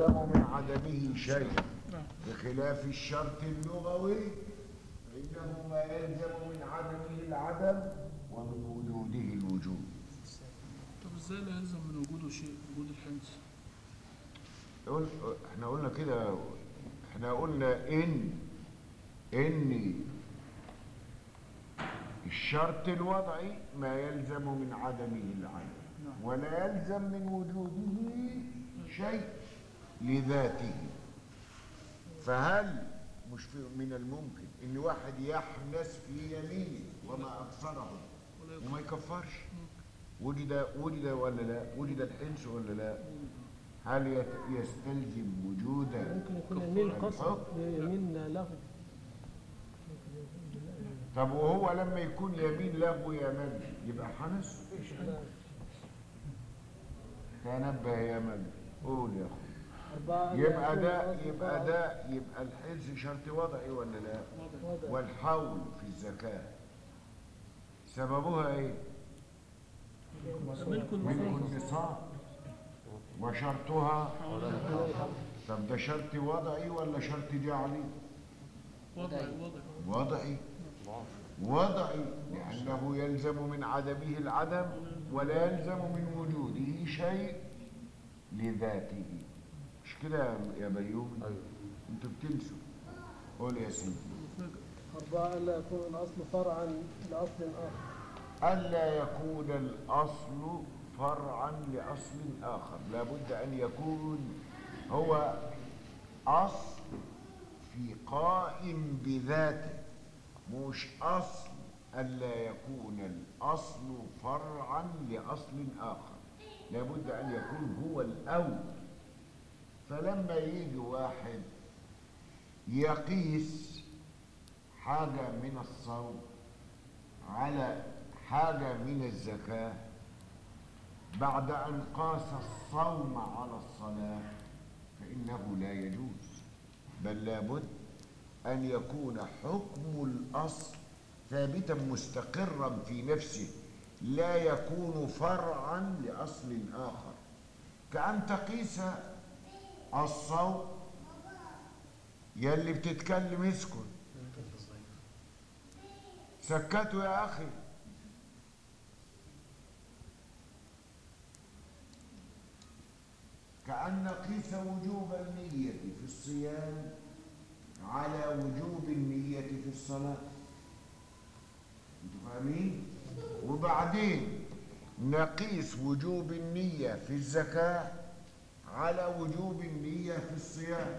يلزم من عدمه شيء نعم بخلاف الشرط اللغوي فإنه ما يلزم من عدمه العدم ومن وجوده الوجود طب ازاي لا يلزم من وجوده شيء وجود الحنس قل احنا قلنا كده احنا قلنا ان ان الشرط الوضعي ما يلزم من عدمه العدم نعم. ولا يلزم من وجوده شيء لذاته فهل مش في من الممكن ان واحد يحنس في يمينه وما اكثره ولا يكون وما يكفرش وجد وجد ولا لا وجد الحنس ولا لا هل يت- يستلزم وجود ممكن يكون يمين قصد يمين له طب وهو لما يكون يمين له يا من يبقى حنس تنبه يا من قول يا اخو أربعة يبقى يكون ده قصد يبقى فرع ده يبقى الحرز شرط وضعي ولا لا وضع. والحول في الزكاة سببها ايه ملك ملك المفروض النصاب وشرطها طب ده شرط وضعي ولا شرط جعلي وضعي وضعي وضعي وضعي لأنه يلزم من عدمه العدم ولا يلزم من وجوده شيء لذاته مش كده يا- يا بيومي انتوا بتنسوا قول يا سيدي أربعة ألا يكون الأصل فرعا لأصل آخر ألا يكون الأصل فرعا لأصل آخر لابد أن يكون هو أصل في قائم بذاته مش أصل ألا يكون الأصل فرعا لأصل آخر لابد أن يكون هو الأول فلما يجي واحد يقيس حاجة من الصوم على حاجة من الزكاة بعد أن قاس الصوم على الصلاة فإنه لا يجوز بل لابد أن يكون حكم الأصل ثابتا مستقرا في نفسه لا يكون فرعا لأصل آخر كأن تقيس الصوم يلي بتتكلم اسكت سكتوا يا أخي كأن نقيس وجوب النية في الصيام على وجوب النية في الصلاة انتوا فاهمين؟ وبعدين نقيس وجوب النية في الزكاة على وجوب النية في الصيام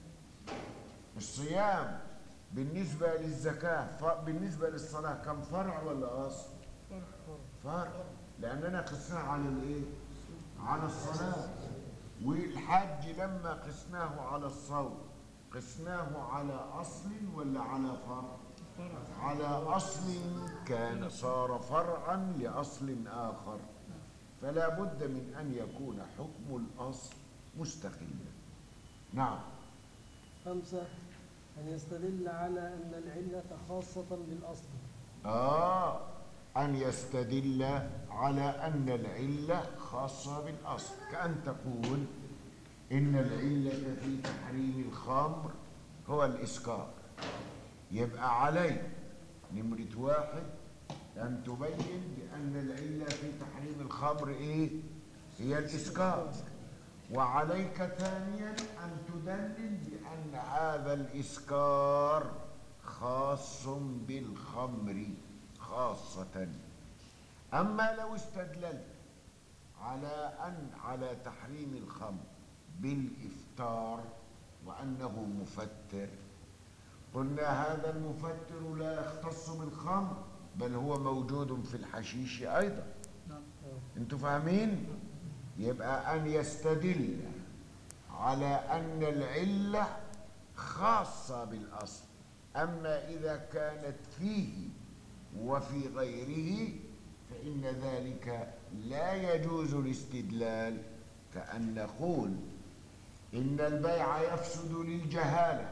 الصيام بالنسبة للزكاة ف- بالنسبة للصلاة كم فرع ولا أصل؟ فرع لأننا قسناه على الإيه؟ على الصلاة والحج لما قسناه على الصوم قسناه على أصل ولا على فرع؟ على أصل كان صار فرعا لأصل آخر فلا بد من أن يكون حكم الأصل مستقلا نعم خمسة أن يستدل على أن العلة خاصة بالأصل آه أن يستدل على أن العلة خاصة بالأصل كأن تقول إن العلة في تحريم الخمر هو الإسكار يبقى عليك نمرة واحد أن تبين بأن العلة في تحريم الخمر إيه؟ هي الإسكار وعليك ثانيا أن تدلل بأن هذا الإسكار خاص بالخمر خاصة أما لو استدللت على أن على تحريم الخمر بالإفطار وأنه مفتر قلنا هذا المفتر لا يختص بالخمر بل هو موجود في الحشيش أيضا نعم انتوا فاهمين يبقى ان يستدل على ان العله خاصه بالاصل اما اذا كانت فيه وفي غيره فان ذلك لا يجوز الاستدلال كان نقول ان البيع يفسد للجهاله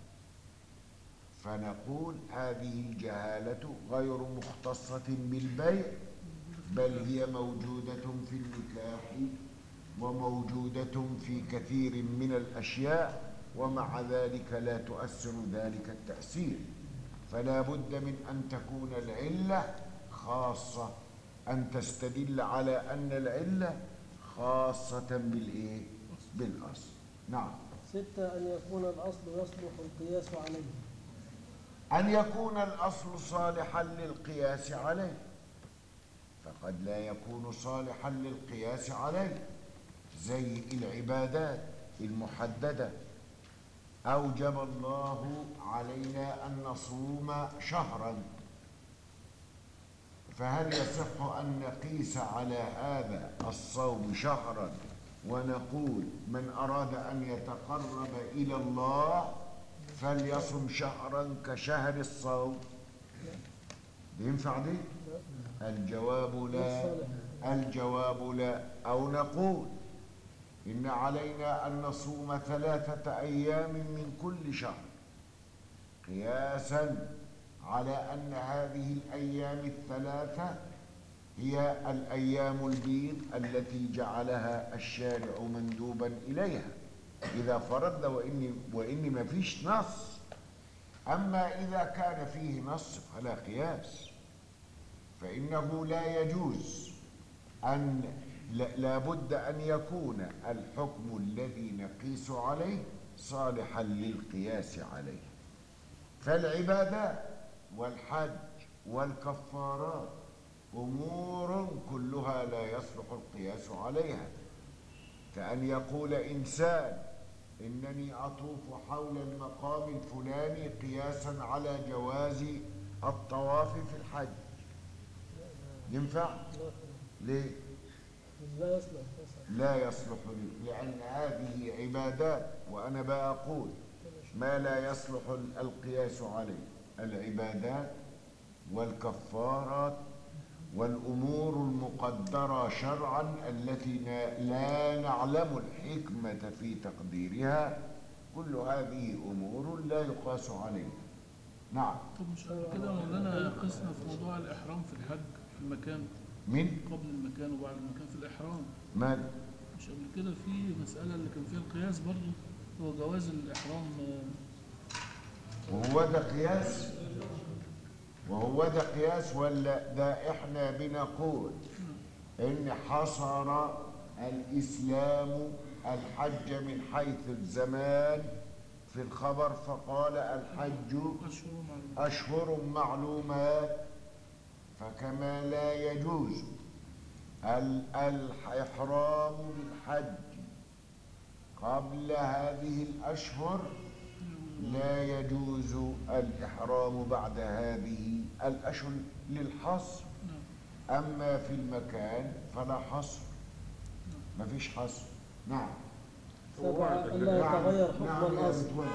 فنقول هذه الجهاله غير مختصه بالبيع بل هي موجودة في النكاح وموجودة في كثير من الأشياء ومع ذلك لا تؤثر ذلك التأثير فلا بد من أن تكون العلة خاصة أن تستدل على أن العلة خاصة بالإيه؟ بالأصل نعم ستة أن يكون الأصل يصلح القياس عليه أن يكون الأصل صالحا للقياس عليه فقد لا يكون صالحا للقياس عليه زي العبادات المحددة أوجب الله علينا أن نصوم شهرا فهل يصح أن نقيس على هذا الصوم شهرا ونقول من أراد أن يتقرب إلى الله فليصم شهرا كشهر الصوم ينفع دي؟ الجواب لا الجواب لا أو نقول إن علينا أن نصوم ثلاثة أيام من كل شهر قياسا على أن هذه الأيام الثلاثة هي الأيام البيض التي جعلها الشارع مندوبا إليها إذا فرضنا وإن وإن ما فيش نص أما إذا كان فيه نص فلا قياس فإنه لا يجوز أن لا- لابد أن يكون الحكم الذي نقيس عليه صالحا للقياس عليه فالعبادات والحج والكفارات أمور كلها لا يصلح القياس عليها كأن يقول إنسان إنني أطوف حول المقام الفلاني قياسا على جواز الطواف في الحج ينفع؟ ليه؟ لا يصلح يصلح. لا يصلح لي لأن هذه عبادات وأنا بقول ما لا يصلح القياس عليه العبادات والكفارات والأمور المقدرة شرعا التي نا- لا نعلم الحكمة في تقديرها كل هذه أمور لا يقاس عليها نعم طب مش قبل كده مولانا قسنا في موضوع الإحرام في الحج في المكان من قبل المكان وبعد المكان في الإحرام من مش قبل كده في مسألة اللي كان فيها القياس برضه هو جواز الإحرام آه، وهو ده قياس وهو ده قياس ولا ده احنا بنقول ان حصر الاسلام الحج من حيث الزمان في الخبر فقال الحج أشهر معلومات اشهر معلومات فكما لا يجوز ال- الاحرام بالحج قبل هذه الاشهر لا يجوز الإحرام بعد هذه الأشهر للحصر نعم. أما في المكان فلا حصر ما فيش حصر نعم سبعة ألا يتغير حكم نعم يا الأصل متولي.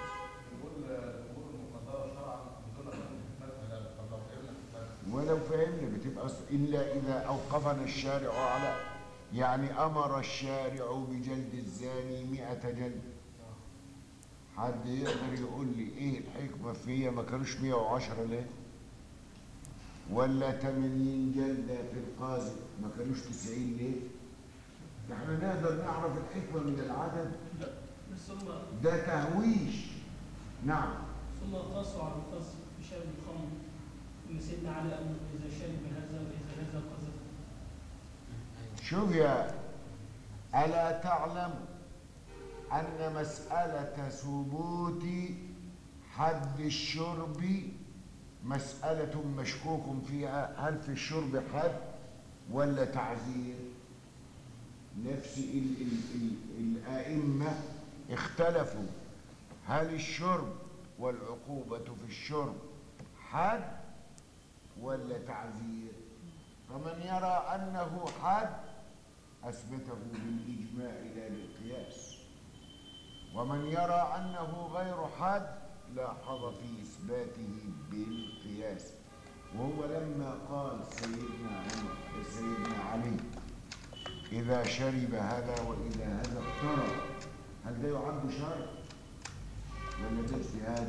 ولو فهمنا بتبقى أص- إلا إذا أوقفنا الشارع على يعني أمر الشارع بجلد الزاني مئة جلد حد يقدر يقول لي إيه الحكمة فيها ما كانوش 110 ليه؟ ولا 80 جلدة في القاضي ما كانوش 90 ليه؟ ده احنا نقدر نعرف الحكمة من العدد ثم ده تهويش نعم ثم قاسوا على القص بشرب الخمر ثم سيدنا علي قال له اذا شرب هذا واذا هذا قذف شوف يا ألا تعلم أن مسألة ثبوت حد الشرب مسألة مشكوك فيها هل في الشرب حد ولا تعزير نفس ال ال ال الآئمة اختلفوا هل الشرب والعقوبة في الشرب حد ولا تعزير فمن يرى أنه حد أثبته بالإجماع لا بالقياس ومن يرى أنه غير حد لاحظ في إثباته بالقياس وهو لما قال سيدنا عمر سيدنا علي إذا شرب هذا وإذا هذا اقترب هل ده يعد شرع ولا ده اجتهاد؟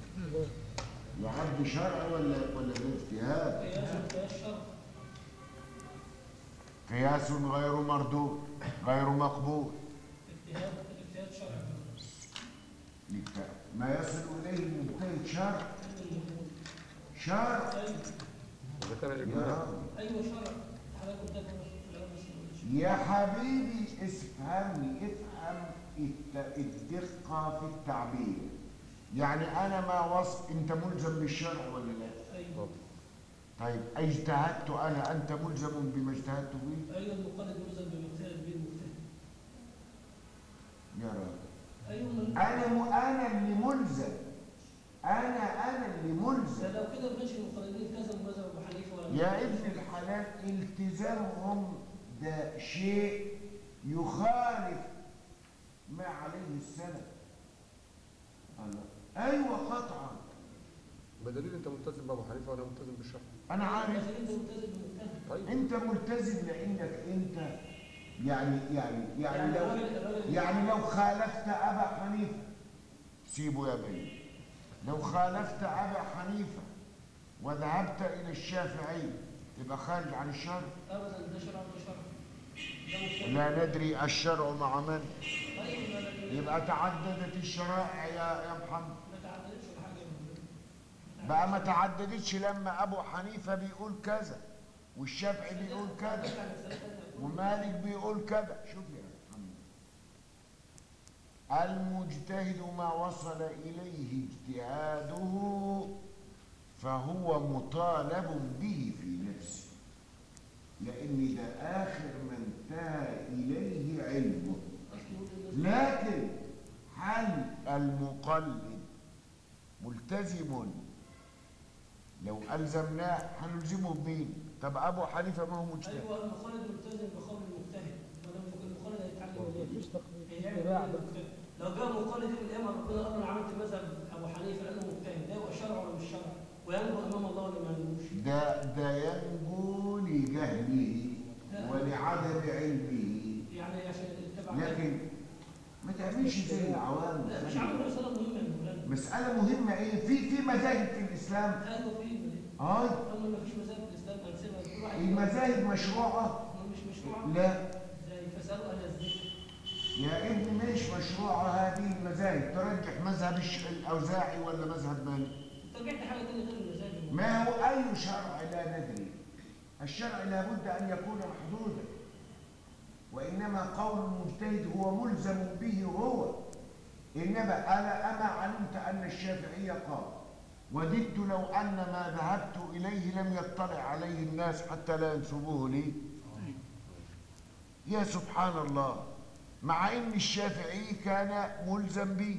يعد شرع ولا ولا ده اجتهاد؟ قياس قياس شرط قياس غير مردود غير مقبول اجتهاد اجتهاد شرعي الاجتهاد. ما يصل اليه المجتهد شرع شرع ايوه إذا كان يا الإجماع راجل. ايوه شرع حضرتك قدامك في الاول بس ما قلتش. يا حبيبي افهمني افهم الت- الدقة في التعبير يعني أنا ما وصف أنت ملزم بالشرع ولا لا؟ ايوه طيب اجتهدت أنا أنت ملزم بما اجتهدت به؟ ايوه المقلد ملزم بمجتهد به المجتهد يا راجل ايوه من أنا م... أنا اللي ملزم أنا أنا اللي ملزم ده لو كده ما كانش المقلدين التزموا مذهب ابو حنيفه ولا يا ابن الحلال التزامهم ده شيء يخالف ما عليه السلف الله ايوه قطعا بدليل أنت ملتزم بأبو حنيفة وأنا ملتزم بالشرع انا عارف المقلدين ده ملتزم بمجتهد طيب انت ملتزم لانك انت يعني يعني يعني لو الراجل- الراجل- يعني لو خالفت ابا حنيفه سيبه يا بني لو خالفت ابا حنيفه وذهبت الى الشافعي تبقى خارج عن الشرع ابدا ده شرع وده شرع ده مجتهد لا ندري الشرع مع من طيب ما- ما- يبقى تعددت الشرائع يا يا محمد ما تعدلش الحاجه بقى ما تعددتش لما ابو حنيفه بيقول كذا والشافعي بيقول كذا ومالك بيقول كذا شوف يا محمد المجتهد ما وصل اليه اجتهاده فهو مطالب به في نفسه لان ده اخر ما انتهى اليه علمه لكن هل المقلد ملتزم لو ألزمناه هنلزمه بمين؟ طب أبو حنيفة ما هو مجتهد ايوه المقلد ملتزم بقول المجتهد ما دام المقلد هيتعلم منين؟ مفيش تقليد هيعمل اتباع إيه بقى. المجتهد؟ لو جاء مقلد يوم القيامه ربنا قال له انا عملت مذهب ابو حنيفه لانه مجتهد ده يبقى شرع ولا مش شرع؟ وينجو امام الله ولا ما ينجوش؟ ده ده ينجو لجهله ولعدم علمه يعني عشان يتبع لكن ما تعملش زي العوام لا مش عامل مساله مهمه يا مولانا مسألة مهمة إيه؟ في في مذاهب في الإسلام ايوه في آه اما ما فيش مذاهب في الاسلام هنسيبها كل واحد المذاهب مشروعة ما مش مشروع لا زي فاسالوا اهل الذكر يا ابني مش مشروعة هذه المذاهب ترجح مذهب الش- الأوزاعي ولا مذهب مالك انت رجعت حاجه ثانيه غير المذاهب يا مولانا. ما هو أي شرع لا ندري الشرع لابد أن يكون محدودا وإنما قول المجتهد هو ملزم به هو إنما أنا أما علمت أن الشافعي قال وددت لو أن ما ذهبت إليه لم يطلع عليه الناس حتى لا ينسبوه لي يا سبحان الله مع أن الشافعي كان ملزم به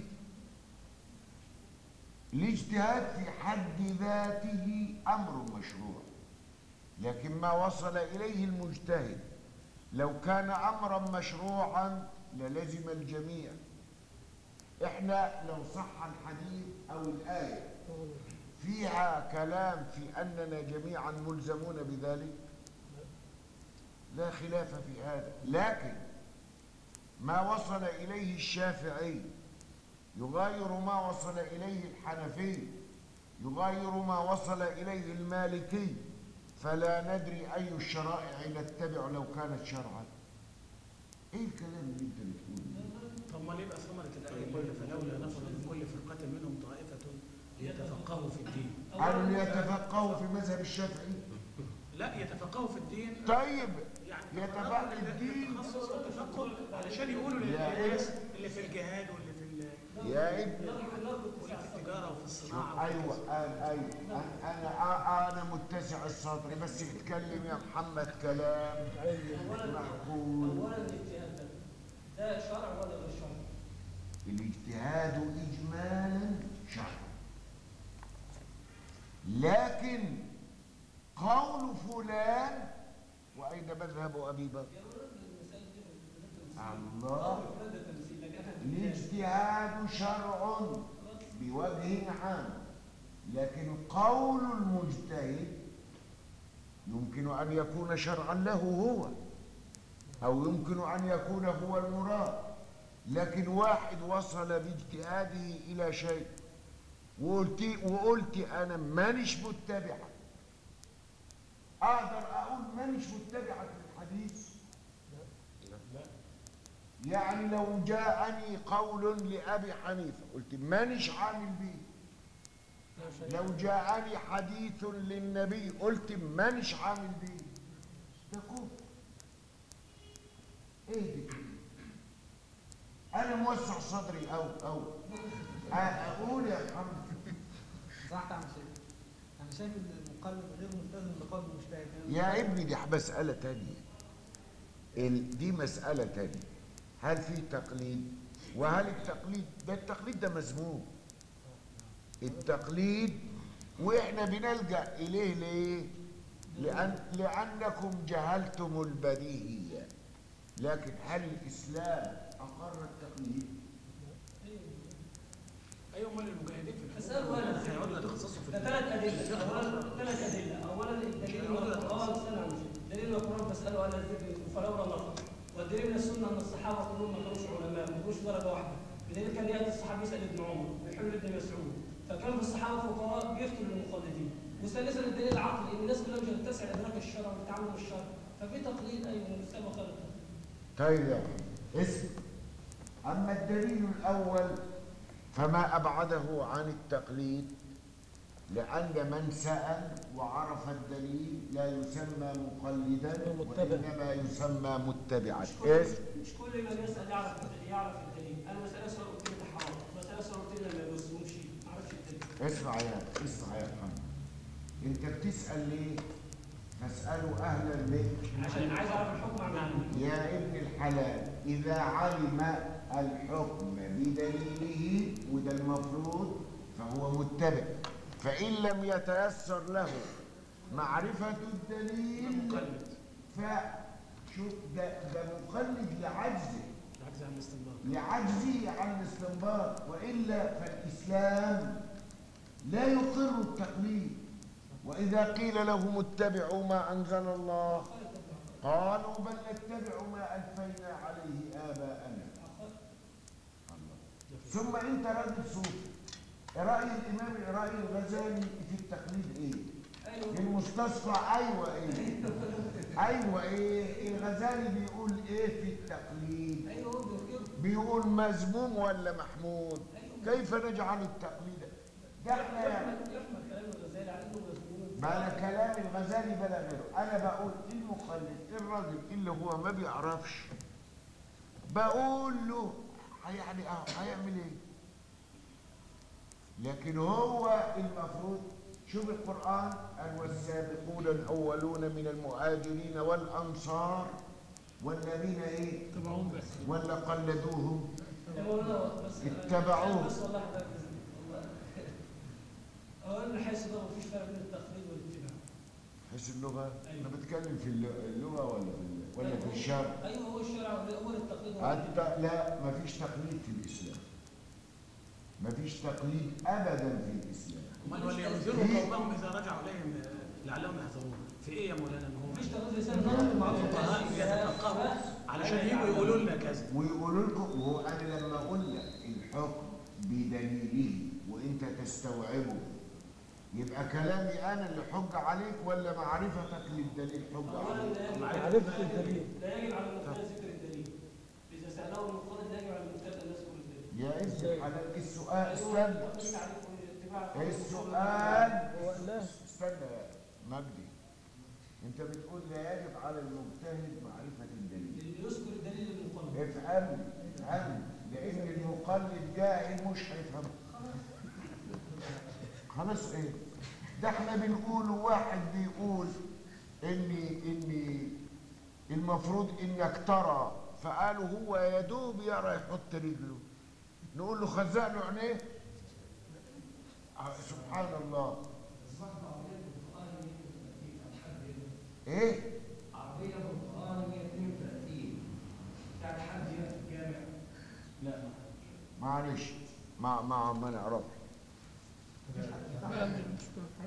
الاجتهاد في حد ذاته أمر مشروع لكن ما وصل إليه المجتهد لو كان أمرا مشروعا للزم الجميع إحنا لو صح الحديث أو الآية فيها كلام في أننا جميعا ملزمون بذلك لا خلاف في هذا لكن ما وصل إليه الشافعي يغاير ما وصل إليه الحنفي يغاير ما وصل إليه المالكي فلا ندري أي الشرائع نتبع لو كانت شرعا إيه الكلام اللي أنت بتقوله طب ما ليه بقى ثمرة الآية كل فلولا نفر من كل فرقة منهم طائفة ليتفقهوا في الدين قالوا ليتفقهوا في مذهب الشافعي لا يتفقهوا في الدين طيب يعني يتفقه تفرقوا لل- الدين. للتخصص والتفقه علشان يقولوا يا للناس اللي في الجهاد واللي في ال- يا ابني واللي في التجارة وفي الصناعة ايوه انا ايوه أنا- انا انا متسع الصدر بس اتكلم يا محمد كلام معقول اولا الاجتهاد ده ده شرع ولا غير شرع؟ الاجتهاد اجمالا شرع لكن قول فلان واين مذهب ابي بكر يا ولد المسائل دي بتبقى الله ده تمثيل لكن احنا الاجتهاد شرع بوجه عام لكن قول المجتهد يمكن أن يكون شرعا له هو أو يمكن أن يكون هو المراد لكن واحد وصل باجتهاده إلى شيء وقلت وقلت أنا مانيش متبعة أقدر أقول مانيش متبعة الحديث يعني لو جاءني قول لأبي حنيفة قلت مانيش عامل بيه لو جاءني حديث للنبي قلت مانيش عامل بيه ده كفر ايه دي انا موسع صدري او او اقول يا محمد صح يا عم شيخ انا شايف ان المقلد غير ملتزم بقول المجتهد يا ابني دي مسألة تانية ال- دي مسألة تانية هل في تقليد وهل التقليد ده التقليد ده مذموم التقليد واحنا بنلجأ اليه ليه لأن لأنكم جهلتم البديهية لكن هل الإسلام أقر التقليد ايوه امال المجاهدين في الحكم اسأله أنا. هيقعدوا يتخصصوا في ده ثلاث أدلة أولا ثلاث أدلة أولا الدليل من القرآن استنى يا مجيب. الدليل من القرآن فاسألوا أهل الذكر فلولا نفر والدليل من السنة أن الصحابة كلهم ما كانوش علماء ما كانوش درجة واحدة بدليل كان يأتي الصحابي يسأل ابن عمر ويحل ابن مسعود فكان في الصحابة فقراء بيفتوا للمقلدين وثالثا الدليل العقلي إن الناس كلها مش هتتسع إدراك الشرع والتعامل الشرعي ففي تقليد أيوه من الإسلام وخير التقليد. طيب يا أخي، اسم أما الدليل الأول فما أبعده عن التقليد لأن من سأل وعرف الدليل لا يسمى مقلدا متبع. وإنما يسمى متبعا مش كل إيش؟ مش كل من يسأل يعرف يعرف الدليل أنا مسألة سؤال قلت لي ده حرام مسألة سؤال قلت لي ما يجوز ومشي ما أعرفش الدليل اسمع يا اسمع يا محمد أنت بتسأل ليه؟ فاسألوا أهل الذكر عشان عايز أعرف الحكم عن معنى يا ابن الحلال إذا علم الحكم بدليله وده المفروض فهو متبع فإن لم يتيسر له معرفة الدليل مقلد فشوف ده ده مقلد لعجزه العجز عن الاستنباط لعجزه عن الاستنباط وإلا فالإسلام لا يقر التقليد وإذا قيل لهم اتبعوا ما أنزل الله قالوا بل نتبع ما ألفينا عليه آباءنا الله. ثم أنت راجل صوفي رأي الإمام رأي الغزالي في التقليد إيه؟ أيوه المستصفى أيوة إيه؟ أيوة إيه؟ الغزالي بيقول إيه في التقليد؟ أيوه هو بيذكره بيقول مذموم ولا محمود؟ كيف نجعل التقليد؟ ده احنا يعني يحمل يحمل كلام الغزالي على إنه مذموم بلا كلام الغزالي بلا غيره انا بقول المقلد الراجل اللي هو ما بيعرفش بقول له يعني اه هيعمل ايه لكن هو المفروض شوف القرآن قال والسابقون الأولون من المهاجرين والأنصار والذين إيه تبعهم بإحسان ولا قلدوهم يا مولانا بس اتبعوه. بس والله حضرتك والله أولا من حيث ده مفيش فرق بين التقليد والاتباع حيث اللغة أيوة. أنا بتكلم في اللغة ولا في ال- ولا في الشرع أيوه هو الشرع هو التقليد هو حتى لا مفيش تقليد في الإسلام مفيش تقليد أبدا في الإسلام امال ولينذروا قومهم اذا رجعوا اليهم آه، لعلهم يحذرون في ايه يا مولانا ان هو مفيش تقليد لسان نطق المعروف الفقهاء يتفقهوا علشان يجوا يقولوا لنا كذا ويقولوا لكم وهو أنا لما أقول لك الحكم بدليله وأنت تستوعبه يبقى كلامي أنا اللي حج عليك ولا معرفتك للدليل حج أولا عليك لا يجب معرفة الدليل. لا يجب على المبتدئ ذكر الدليل إذا سأله المقلد لا يجب على المبتدئ أن يذكر الدليل يا ابن الحلال السؤال أيوه استنى التقليد عليكم اتباع السؤال هو لا استنى يا مجدي انت بتقول لا يجب على المجتهد معرفة الدليل اللي يذكر الدليل المقلد افهمني افهمني لان المقلد جاهل مش هيفهم خلاص ايه ده احنا بنقول واحد بيقول ان ان المفروض انك ترى فقالوا هو يا دوب يرى يحط رجله نقول له خزق له عينيه آه، سبحان الله ايه عربية بالقرآن 132 بتاعت حد جامع لا معلش ما ما ما نعرف لا مش حد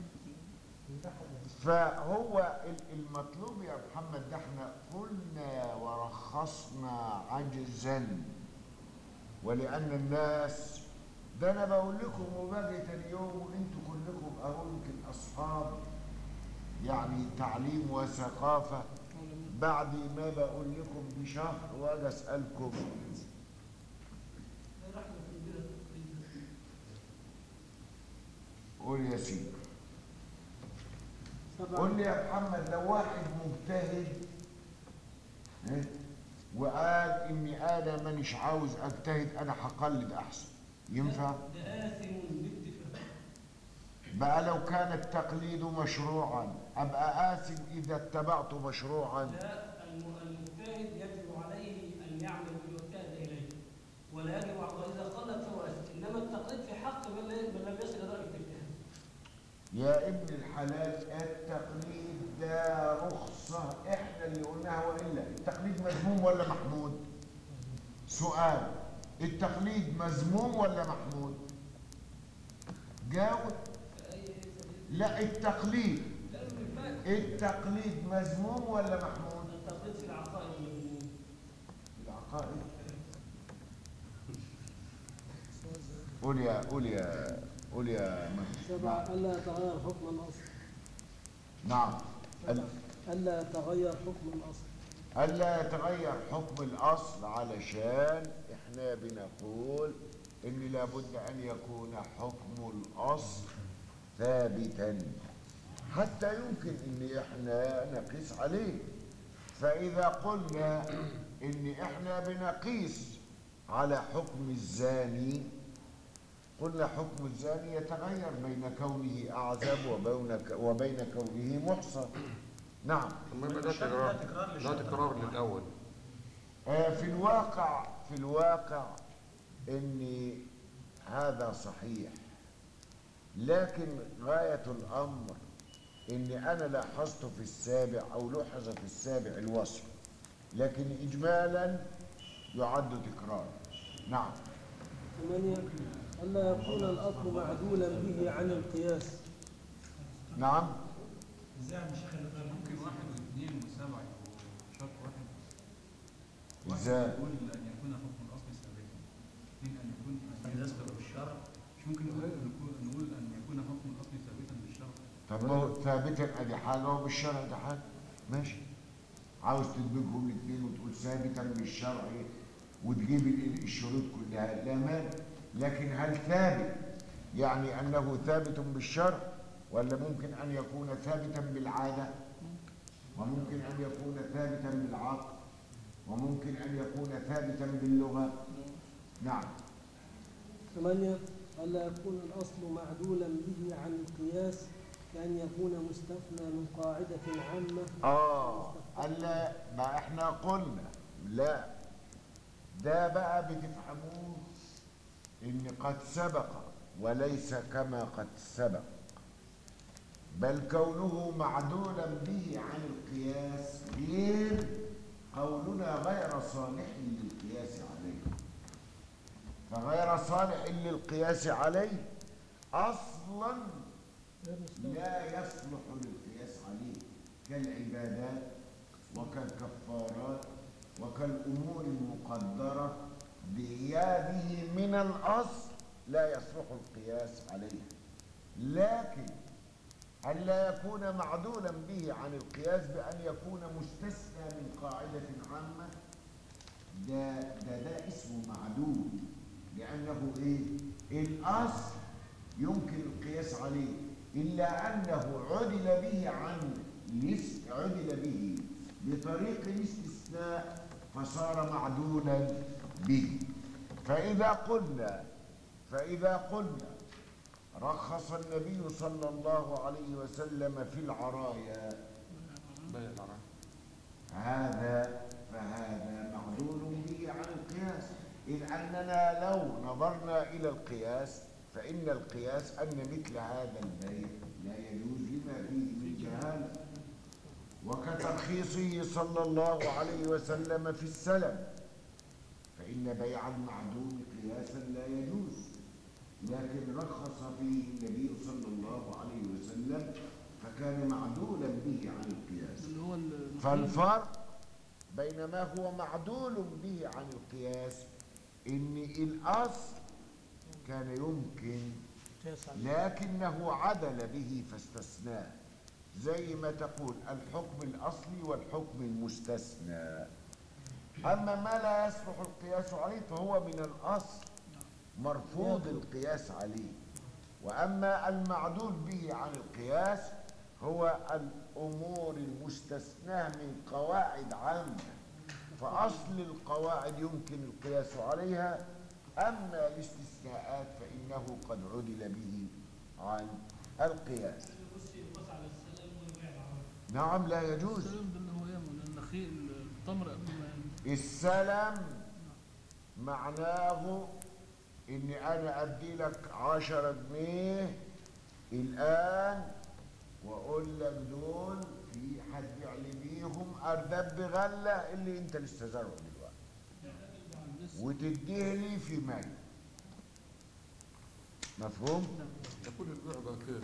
فهو ال- المطلوب يا محمد ده احنا قلنا ورخصنا عجزا ولأن الناس ده انا بقول لكم وباجي تاني يوم وانتوا كلكم اهو يمكن اصحاب يعني تعليم وثقافه بعد ما بقول لكم بشهر واجي اسالكم قول يا سيدي قول لي سبعة يا محمد لو واحد مجتهد ها، وقال اني انا مانيش عاوز اجتهد انا هقلد احسن ينفع ده آثم باتفاق بقى لو كان التقليد مشروعا ابقى آثم اذا اتبعت مشروعا لا الم- المجتهد يجب عليه أن يعمل بما اجتهد إليه ولا يجب على وإذا قلد فهو آثم إنما التقليد في حق من لا- من لم يصل إلى درجة الاجتهاد يا ابن الحلال التقليد ده رخصة احنا اللي قلناها والا التقليد مذموم ولا محمود سؤال التقليد مذموم ولا محمود جاوب لا التقليد لأنه بالفعل التقليد مذموم ولا محمود التقليد في العقائد مذموم العقائد قول يا قول يا قول يا مهدي. سبعة ألا يتغير حكم الأصل نعم سبعة ألا يتغير حكم الأصل ألا يتغير حكم الأصل علشان إحنا بنقول إن لابد أن يكون حكم الأصل ثابتا حتى يمكن إن إحنا نقيس عليه فإذا قلنا إن إحنا بنقيس على حكم الزاني قلنا حكم الزاني يتغير بين كونه أعزب وبين وبين كونه محصن نعم ثم يبقى ده تكرار ده تكرار للاول آه، في الواقع في الواقع ان هذا صحيح لكن غاية الأمر إني أنا لاحظت في السابع أو لوحظ في السابع الوصف لكن إجمالا يعد تكرار نعم ثمانية ألا يكون الأصل معدولا به عن القياس نعم ازاي يا شيخ اللي قال ممكن واحد واثنين وسبعة يبقوا شرط واحد واحد إزاي؟ يقول أن يكون حكم الأصل ثابتا اثنين أن يكون أن يصدر بالشرع مش ممكن نقول نقول- نقول أن يكون حكم الأصل ثابتا بالشرع طب ما هو ثابتا ادي حاجه وبالشرع دي حاجه ماشي عاوز تدمجهم الاثنين وتقول ثابتا بالشرع وتجيب ال- الشروط كلها لا مانع لكن هل ثابت يعني انه ثابت بالشرع ولا ممكن ان يكون ثابتا بالعاده وممكن ان يكون ثابتا بالعقل وممكن ان يكون ثابتا باللغه نعم ثمانية ألا يكون الأصل معدولا به عن القياس كأن يكون مستثنى من قاعدة عامة آه ألا ما إحنا قلنا لا ده بقى بتفهموه إن قد سبق وليس كما قد سبق بل كونه معدولا به عن القياس غير قولنا غير صالح للقياس عليه فغير صالح للقياس عليه أصلاً لا يصلح للقياس عليه كالعبادات وكالكفارات وكالأمور المقدرة بإياده من الأصل لا يصلح القياس عليه لكن ألا يكون معدولا به عن القياس بأن يكون مستثنى من قاعدة عامة ده ده ده اسمه معدول لأنه إيه؟ الأصل يمكن القياس عليه إلا أنه عدل به عن الاس- عدل به بطريق الاستثناء فصار معدولا به فإذا قلنا فإذا قلنا رخص النبي صلى الله عليه وسلم في العرايا بايع العرايا هذا فهذا معدول به عن القياس إذ أننا لو نظرنا إلى القياس فإن القياس أن مثل هذا البيع لا يجوز لما فيه من جهالة وكترخيصه صلى الله عليه وسلم في السلم فإن بيع المعدوم قياسا لا يجوز لكن رخص فيه النبي صلى الله عليه وسلم فكان معدولا به عن القياس اللي هو ال- فالفرق بين ما هو معدول به عن القياس ان الاصل كان يمكن لكنه عدل به فاستثناه زي ما تقول الحكم الأصلي والحكم المستثنى أما ما لا يصلح القياس عليه فهو من الأصل مرفوض القياس عليه وأما المعدول به عن القياس هو الأمور المستثناة من قواعد عامة فأصل القواعد يمكن القياس عليها أما الاستثناءات فإنه قد عدل به عن القياس نعم لا يجوز السلام ده اللي هو يعمل النخيل التمر قبل ما ينمو. السلام معناه اني انا ادي لك عشرة جنيه الان واقول لك دول في هتبيع لي بيهم اردب بغله اللي انت لسه زرعه دلوقتي وتديه لي في مال مفهوم؟ ده كل البيع بقى كده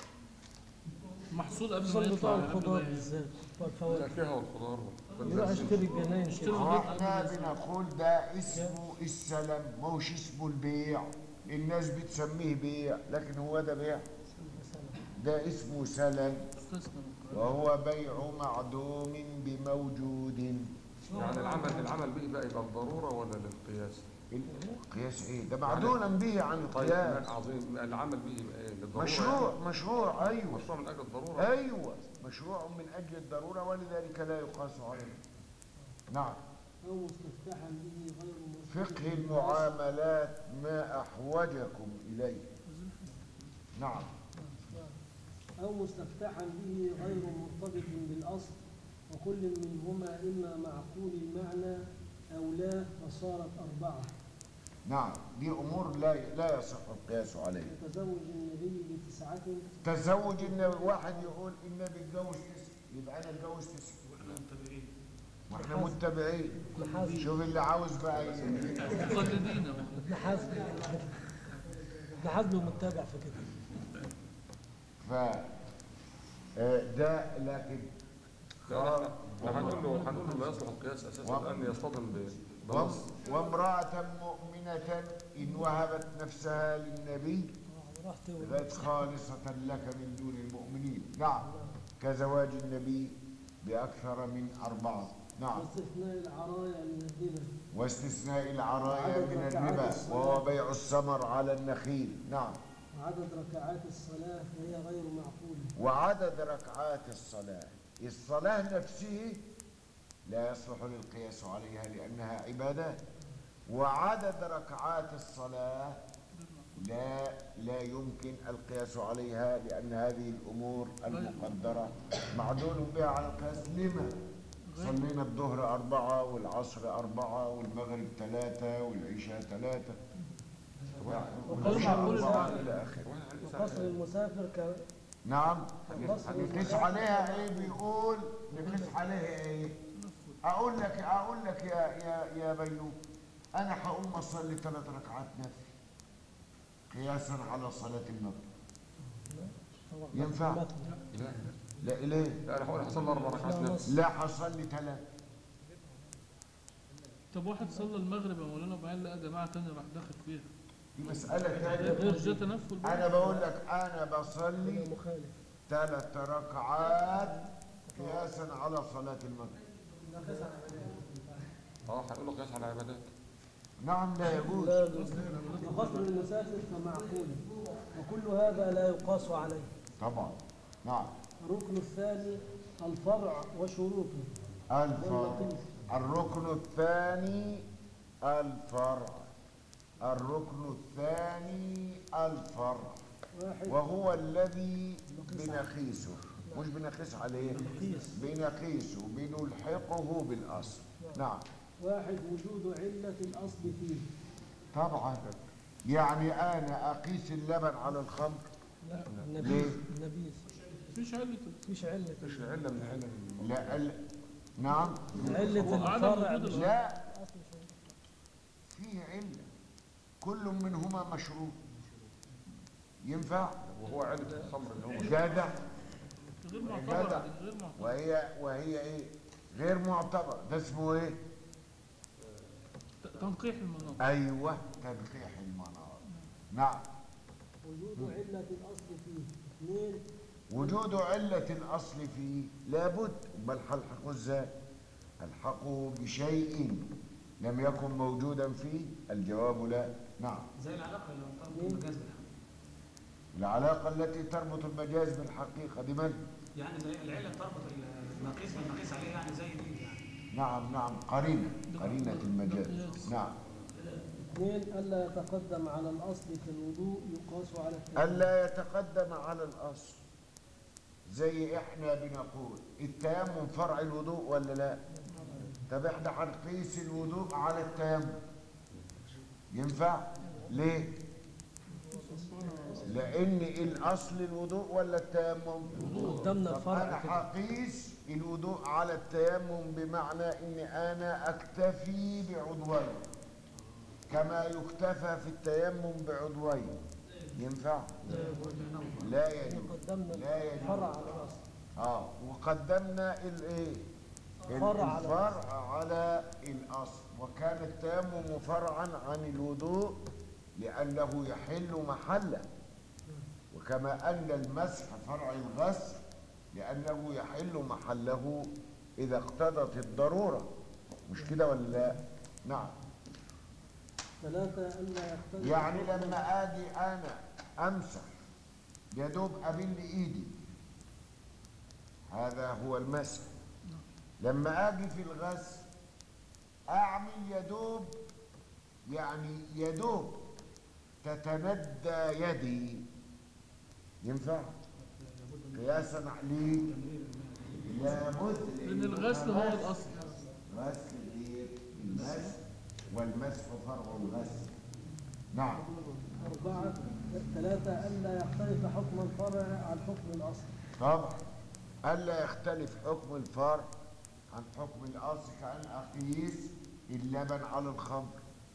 محصول قبل ما خصوصا بتوع يطلع قبل الخضار ما ي- بالذات بتوع الفواكه الفاكهه والخضار يروح يشتري الجناين يشتري كده الغيط احنا قبل ما يطلع. بنقول ده اسمه السلام ما هوش اسمه البيع الناس بتسميه بيع لكن هو ده بيع ده اسمه سلم استثنى من القياس. وهو بيع معدوم بموجود يعني العمل العمل به بقى يبقى الضروره ولا للقياس؟ القياس ايه ده معدولا به عن طيب القياس عظيم العمل به يبقى ايه؟ للضروره مشروع يعني؟ مشروع ايوه مشروع من اجل الضروره ايوه مشروع من اجل الضروره ولذلك لا يقاس عليه نعم أو مستفتحا به غير مرتبط فقه المعاملات ما احوجكم اليه نعم أو مستفتحا به غير مرتبط بالأصل وكل منهما إما معقول المعنى أو لا فصارت أربعة نعم دي امور لا لا يصح القياس عليها تزوج النبي بتسعة تزوج النبي واحد يقول النبي اتجوز تسع يبقى انا اتجوز تسع واحنا متابعين واحنا متبعين ابن حزم شوف اللي عاوز بقى ي- مقلدين أهو. ابن حزم ابن حزم متابع في كده ف آه، ده لكن لا، احنا هنقول له هنقول له لا يصلح القياس اساسا ان يصطدم ب- بنص وام- وامرأة مؤمنة إن وهبت نفسها للنبي راح تولد بقت خالصة لك من دون المؤمنين نعم كزواج النبي بأكثر من أربعة نعم واستثناء العرايا من الربا واستثناء العرايا عدد من ركعات الربا الصلاة. وهو بيع الثمر على النخيل نعم وعدد ركعات الصلاة فهي غير معقولة وعدد ركعات الصلاة الصلاة نفسه لا يصلح للقياس عليها لأنها عبادات وعدد ركعات الصلاة لا لا يمكن القياس عليها لأن هذه الأمور المقدرة معدول بها على القياس لما؟ صلينا الظهر أربعة والعصر أربعة والمغرب ثلاثة والعشاء ثلاثة والعشاء أربعة إلى آخره وقصر المسافر ك نعم القصر نقيس عليها ايه بيقول نقيس عليها ايه اقول لك اقول لك يا يا يا بيوم انا هقوم اصلي ثلاث ركعات نفل قياسا على صلاه المغرب ينفع؟ لا لا ليه لا انا هقول حصل اربع ركعات لا نفس نص لا هصلي ثلاث طب واحد صلى المغرب يا مولانا وبعدين لقى جماعة تانية راح داخل فيها دي مساله غير ثانيه جه تنفل بقى. انا بقول لك انا بصلي مخالف ثلاث ركعات قياسا على صلاه المغرب اه هنقول له قياس على العبادات نعم لا يجوز لا يجوز وقصر المسافر فمعقول وكل هذا لا يقاس عليه طبعا نعم الركن الثاني الفرع وشروطه الفرع الركن الثاني الفرع الركن الثاني الفرع واحد وهو الذي بنقيسه مش بنقيس عليه بنقيسه بنلحقه بالأصل نعم واحد وجود علة الأصل فيه طبعا يعني أنا أقيس اللبن على الخمر لا ليه؟ النبي النبي مفيش علة مفيش علة مش علة من علة لا ال... نعم علة هو عدم الفرع وجود مش لا الأصل شيء. فيه علة كل منهما مشروط ينفع وهو علة الخمر اللي هو جدع غير جدع. معتبرة دي، غير معتبرة وهي وهي ايه غير معتبر ده اسمه ايه ت- تنقيح المناطق ايوه تنقيح المنار نعم وجود علة الأصل فيه اثنين وجود علة الأصل فيه لابد بل هلحقه ازاي ألحقه بشيء لم يكن موجودا فيه الجواب لا نعم زي العلاقه اللي مرتبطه بالمجاز بالحق العلاقة التي تربط المجاز بالحقيقة دي من؟ يعني زي العله تربط المقيس بالمقيس عليه يعني زي دي يعني نعم نعم قرينة قرينة المجاز نعم اثنين ألا يتقدم على الأصل كالوضوء يقاس على التيمم ألا يتقدم على الأصل زي إحنا بنقول التيمم فرع الوضوء ولا لا طب إحنا هنقيس الوضوء على التيمم ينفع ليه لأن الأصل الوضوء ولا التيمم قدامنا طب الفرع أنا كده. هقيس الوضوء على التيمم بمعنى إن أنا أكتفي بعضوين كما يكتفى في التيمم بعضوين ينفع؟ لا يجوز قدمنا لا يجوز الفرع على الأصل اه وقدمنا الايه فرع على الفرع على الاصل وكان التيمم فرعا عن الوضوء لانه يحل محله وكما ان المسح فرع الغسل لانه يحل محله اذا اقتضت الضروره مش كده ولا لا نعم ثلاثة ألا يختلف يعني لما اجي انا امسح يا دوب ابل ايدي هذا هو المسح لما اجي في الغسل اعمل يا دوب يعني يا دوب تتندى يدي ينفع قياسا عليه لابد لأن الغسل هو الأصل غسل الايه المسح والمسح فرع الغسل نعم أربعة ثلاثة ألا يختلف حكم الفرع عن حكم الأصل طبعا ألا يختلف حكم الفرع عن حكم الأصل كأن أقيس اللبن على الخمر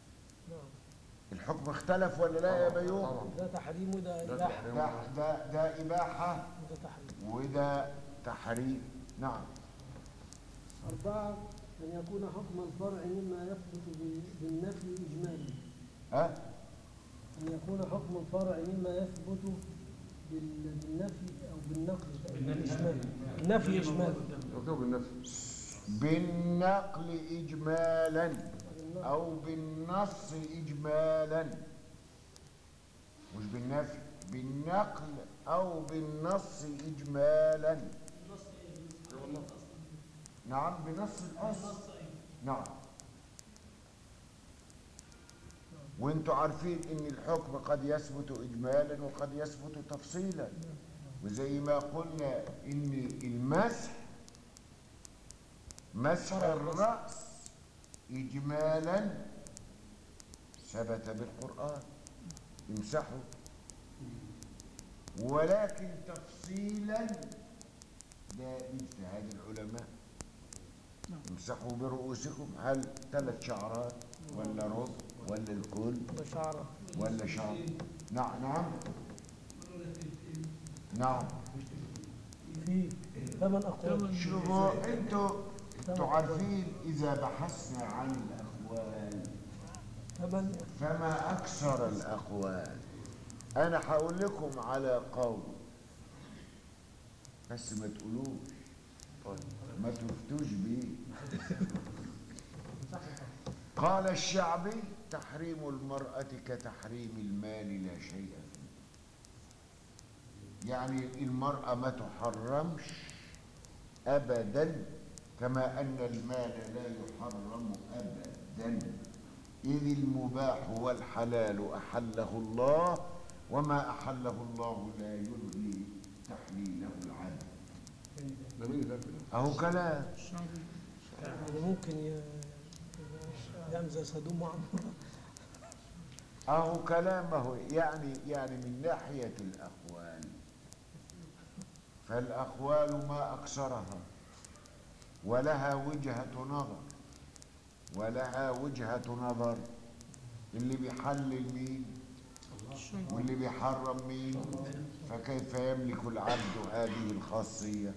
الحكم اختلف ولا لا يا بيوم طبعا ده تحريم وده ده إباحة تحريم. ده, ده, ده إباحة وده تحريم وده تحريم نعم أربعة أن يكون حكم الفرع مما يثبت ب- بالنفي إجمالي ها أن يكون حكم الفرع مما يثبت بال- بالنفي أو بالنقل إجمالي النفي إجمالي مكتوب بالنفس بالنقل إجمالا أو بالنص إجمالا مش بالنفي بالنقل أو بالنص إجمالا نعم بنص الأصل نعم وانتوا عارفين ان الحكم قد يثبت اجمالا وقد يثبت تفصيلا وزي ما قلنا ان المسح مسح الرأس إجمالا ثبت بالقرآن امسحوا ولكن تفصيلا ده باجتهاد العلماء امسحوا برؤوسكم هل ثلاث شعرات ولا ربع ولا الكل وشعرة ولا شعر نعم نعم نعم في ثمان أقوال شوفوا انتوا انتوا عارفين اذا بحثنا عن الاقوال ثمان فما اكثر الاقوال انا هقول لكم على قول بس ما تقولوش ما تفتوش بيه قال الشعبي تحريم المرأة كتحريم المال لا شيء فيه يعني المرأة ما تحرمش أبدا كما أن المال لا يحرم أبدا إذ المباح والحلال أحله الله وما أحله الله لا يلغي تحليله العبد ده مين اللي قال كده؟ أهو كلام يعني ممكن ي- يعمل زي سدوم وعمورة أهو كلامه يعني يعني من ناحية الأقوال فالأقوال ما أكثرها ولها وجهة نظر ولها وجهة نظر اللي بيحلل مين واللي بيحرم مين فكيف يملك العبد هذه الخاصية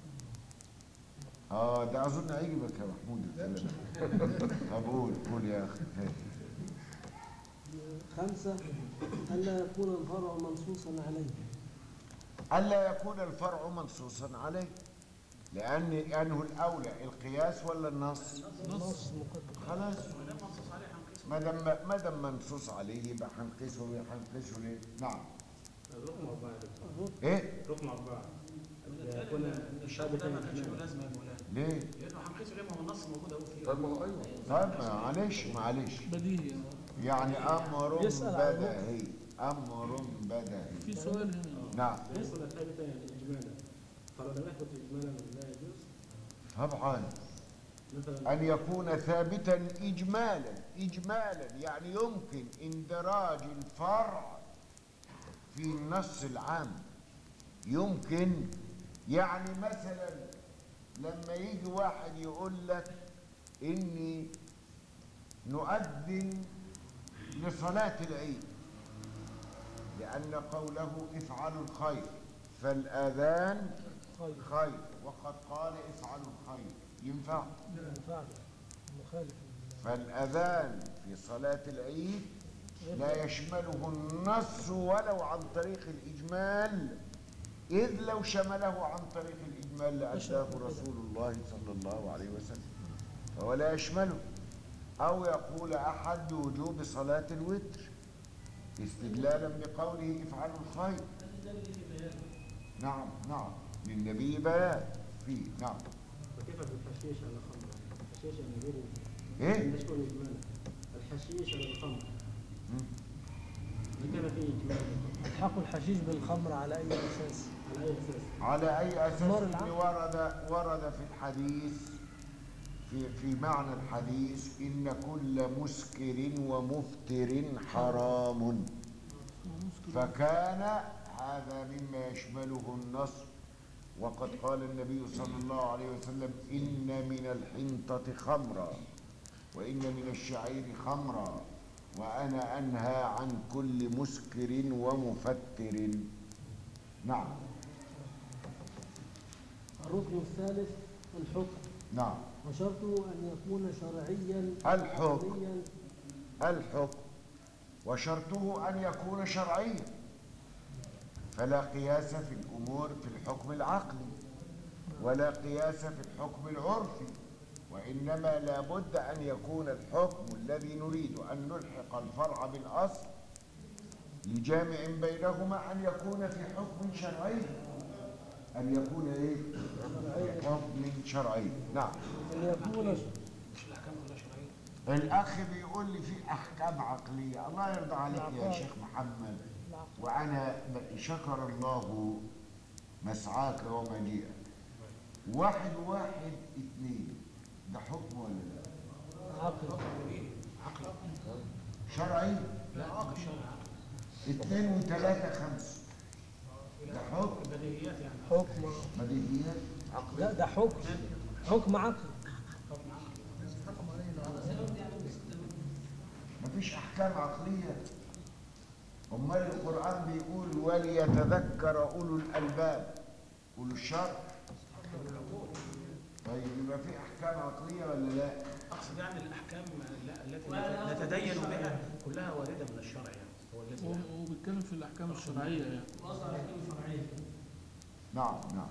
اه ده اظن هيعجبك يا محمود الكلام ده. طب قول قول يا اخي خمسة ألا يكون الفرع منصوصا عليه ألا يكون الفرع منصوصا عليه لأن أنه الأولى القياس ولا النص نص مقدم خلاص ما دام منصوص عليه هنقيسه ما دام ما دام منصوص عليه يبقى هنقيسه هنقيسه ليه؟ نعم الركن أربعة يا دكتور. إيه؟ ركن أربعة بنتكلم يكون إن الشرط ده ما كانش له لازمه يا مولانا ليه؟ لانه هنقيسه ليه ما هو النص موجود اهو فيه طيب ما هو ايوه طيب معلش معلش بديهي يعني أمر يسأل عن بدهي أمر بدهي في سؤال هنا نعم يحصل ثابتا يعني إجمالا فلو لم يثبت إجمالا لا يجوز طبعا مثلا أن يكون ثابتا إجمالا إجمالا يعني يمكن اندراج الفرع في النص العام يمكن يعني مثلا لما يجي واحد يقول لك إني نؤذن لصلاة العيد لأن قوله افعلوا الخير فالآذان خير خير وقد قال افعلوا الخير ينفع ما ينفعش مخالف فالأذان في صلاة العيد لا يشمله النص ولو عن طريق الإجمال إذ لو شمله عن طريق الإجمال لأداه رسول الله صلى الله عليه وسلم فهو لا يشمله أو يقول أحد بوجوب صلاة الوتر استدلالا بقوله افعلوا الخير نعم نعم للنبي بيان فيه نعم وكيف بالحشيش على الخمر الحشيش يعني غير إيه؟ ليس هو إجمالا الحشيش على الخمر مم. كان فيه إجمال الحقوا الحشيش بالخمر على أي أساس؟ على أي أساس؟ على أي أساس إثمار إن العقل. ورد ورد في الحديث في في معنى الحديث إن كل مسكر ومفتر حرام فكان هذا مما يشمله النص وقد قال النبي صلى الله عليه وسلم إن من الحنطة خمرا وإن من الشعير خمرا وأنا أنهى عن كل مسكر ومفتر نعم الركن الثالث الحكم نعم وشرطه أن يكون شرعيا الحكم. عقلياً، الحكم وشرطه أن يكون شرعيا فلا قياس في الأمور في الحكم العقلي ولا قياس في الحكم العرفي وإنما لا بد أن يكون الحكم الذي نريد أن نلحق الفرع بالأصل لجامع بينهما أن يكون في حكم شرعي أن يكون إيه؟ حكم شرعي نعم أن يكون مش الاحكام كلها شرعيه الأخ بيقول لي في أحكام عقلية الله يرضى عليك يا العقائد. شيخ محمد وأنا ب- شكر الله مسعاك ومجيئك واحد واحد اتنين ده حكم ولا لا؟ عقل عقل شرعي لا عقل شرعي عقل اتنين وتلاتة خمسة ده حكم بديهيات يعني حكم بديهيات لا ده حكم حكم عقل حكم عقل مفيش أحكام عقلية أمال القرآن بيقول وليتذكر أولو الألباب أولو الشر طيب يبقى في أحكام عقلية ولا لا؟ اقصد يعني الاحكام لا- التي نتدين بها كلها وارده من الشرع يعني هو الذي هو هو بيتكلم في الأحكام الشرعية يعني واصل على الحكم الشرعيه نعم نعم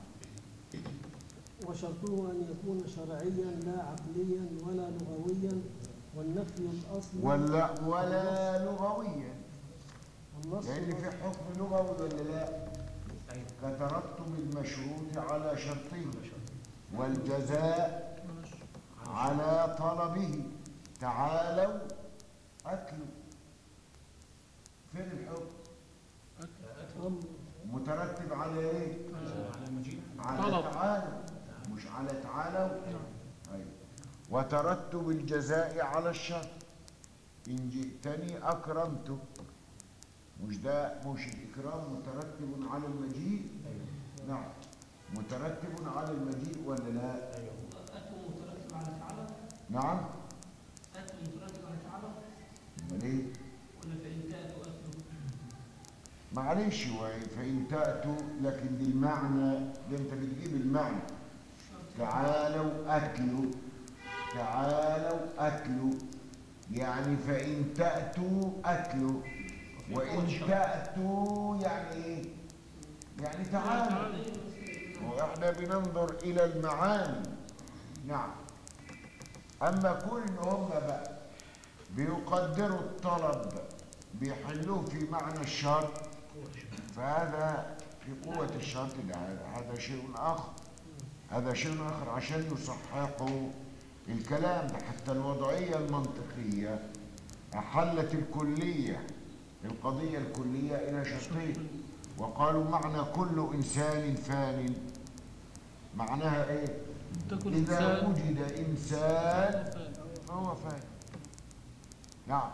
وشرطه أن يكون شرعيا لا عقليا ولا لغويا والنفي الأصلي ولا ولا لغويا والنص لأن في حكم لغوي ولا لا؟ ايوه كترتب المشروط على شرطه والجزاء على طلبه تعالوا أكلوا فين الحكم؟ أمر مترتب على إيه؟ على مجيء على طلب. تعالوا مش على تعالوا أيوة. وترتب الجزاء على الشر إن جئتني أكرمتك مش ده مش الإكرام مترتب على المجيء نعم مترتب على المجيء ولا لا اتوا مترتب على فعله نعم اتوا مترتب على فعله امال ايه ولا فان تاتوا اتوا معلش هو فإن تأتوا لكن دي المعنى ده أنت بتجيب المعنى تعالوا أكلوا تعالوا أكلوا يعني فإن تأتوا أكلوا وإن تأتوا يعني إيه يعني تعالى واحنا بننظر الى المعاني نعم اما كون ان هم بقى بيقدروا الطلب بيحلوه في معنى الشرط فهذا في قوة الشرط ده هذا شيء آخر هذا شيء آخر عشان يصححوا الكلام ده حتى الوضعية المنطقية أحلت الكلية القضية الكلية إلى شرطين وقالوا معنى كل إنسان فان معناها إيه؟ تكن إذا إنسان وجد إنسان فهو فان نعم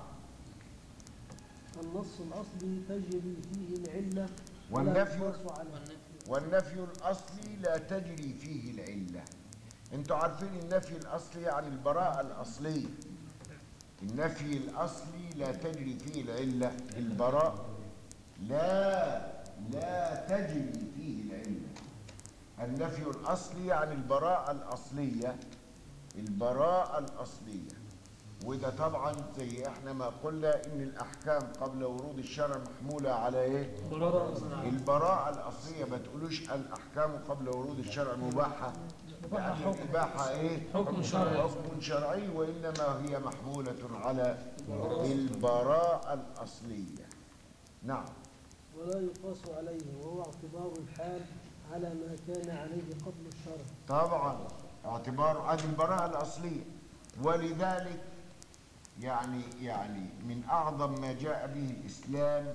النص الأصلي تجري فيه العلة ولا والنفي يقاس عليه والنفي الأصلي لا تجري فيه العلة انتوا عارفين النفي الأصلي عن البراءة الأصلية النفي الأصلي لا تجري فيه العلة البراء لا لا تجري فيه العلة النفي الأصلي عن البراءة الأصلية البراءة الأصلية وده طبعا زي احنا ما قلنا ان الاحكام قبل ورود الشرع محموله على ايه براءة البراءة الأصلية ما تقولوش الأحكام قبل ورود الشرع مباحة لأن الإباحة إيه؟ حكم شرعي. حكم شرعي وإنما هي محمولة على البراءة الأصلية نعم ولا يقاس عليه وهو اعتبار الحال على ما كان عليه قبل الشرع طبعا اعتبار عن البراءة الأصلية ولذلك يعني يعني من أعظم ما جاء به الإسلام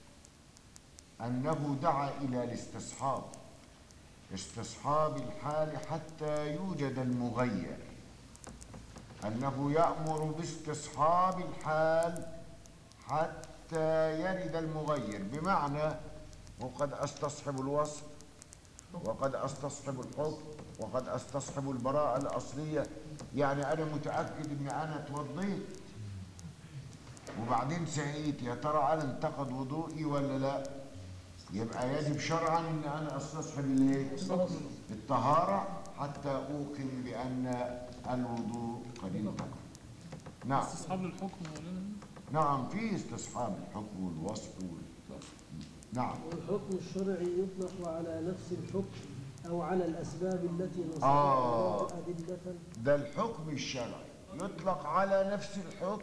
أنه دعا إلى الاستصحاب استصحاب الحال حتى يوجد المغير أنه يأمر باستصحاب الحال حتى يرد المغير بمعنى وقد أستصحب الوصف وقد استصحب الحكم وقد استصحب البراءة الأصلية يعني أنا متأكد إن أنا اتوضيت وبعدين سعيت يا ترى أنا انتقد وضوئي ولا لا يبقى يجب شرعا إن أنا استصحب الإيه؟ الطهارة حتى أوقن بأن الوضوء قد انتقد نعم استصحاب الحكم مولانا نعم في استصحاب الحكم والوصف وال... نعم والحكم الشرعي يطلق على نفس الحكم أو على الأسباب التي نصبها آه. الله أدلة ده الحكم الشرعي يطلق على نفس الحكم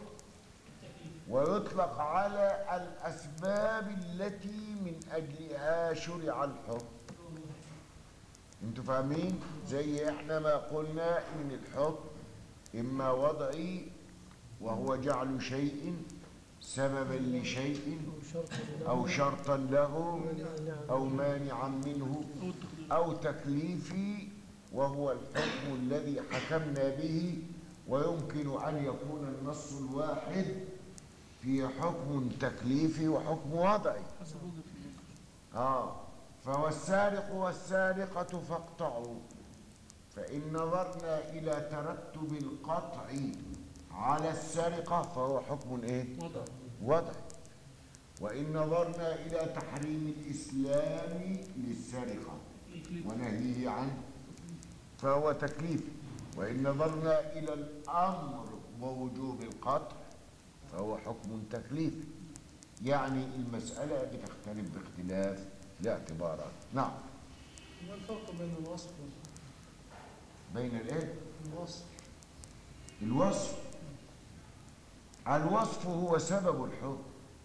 ويطلق على الأسباب التي من أجلها شرع الحكم انتوا فاهمين زي احنا ما قلنا ان الحكم اما وضعي وهو جعل شيء سببا لشيء او شرطا له او مانعا منه أو التقدير أو تكليفي وهو الحكم الذي حكمنا به ويمكن أن يكون النص الواحد في حكم تكليفي وحكم وضعي حسب وجهة النظر آه فهو السارق والسارقة فاقطعوا فإن نظرنا إلى ترتب القطع على السرقة فهو حكم إيه؟ وضع وضعي وإن نظرنا إلى تحريم الإسلام للسرقة تكليف ونهيه عنه فهو تكليف وإن نظرنا إلى الأمر ووجوب القطع فهو حكم تكليفي يعني المسألة بتختلف باختلاف الاعتبارات نعم ما الفرق بين الوصف بين الايه والوصف الوصف الوصف هو سبب الحكم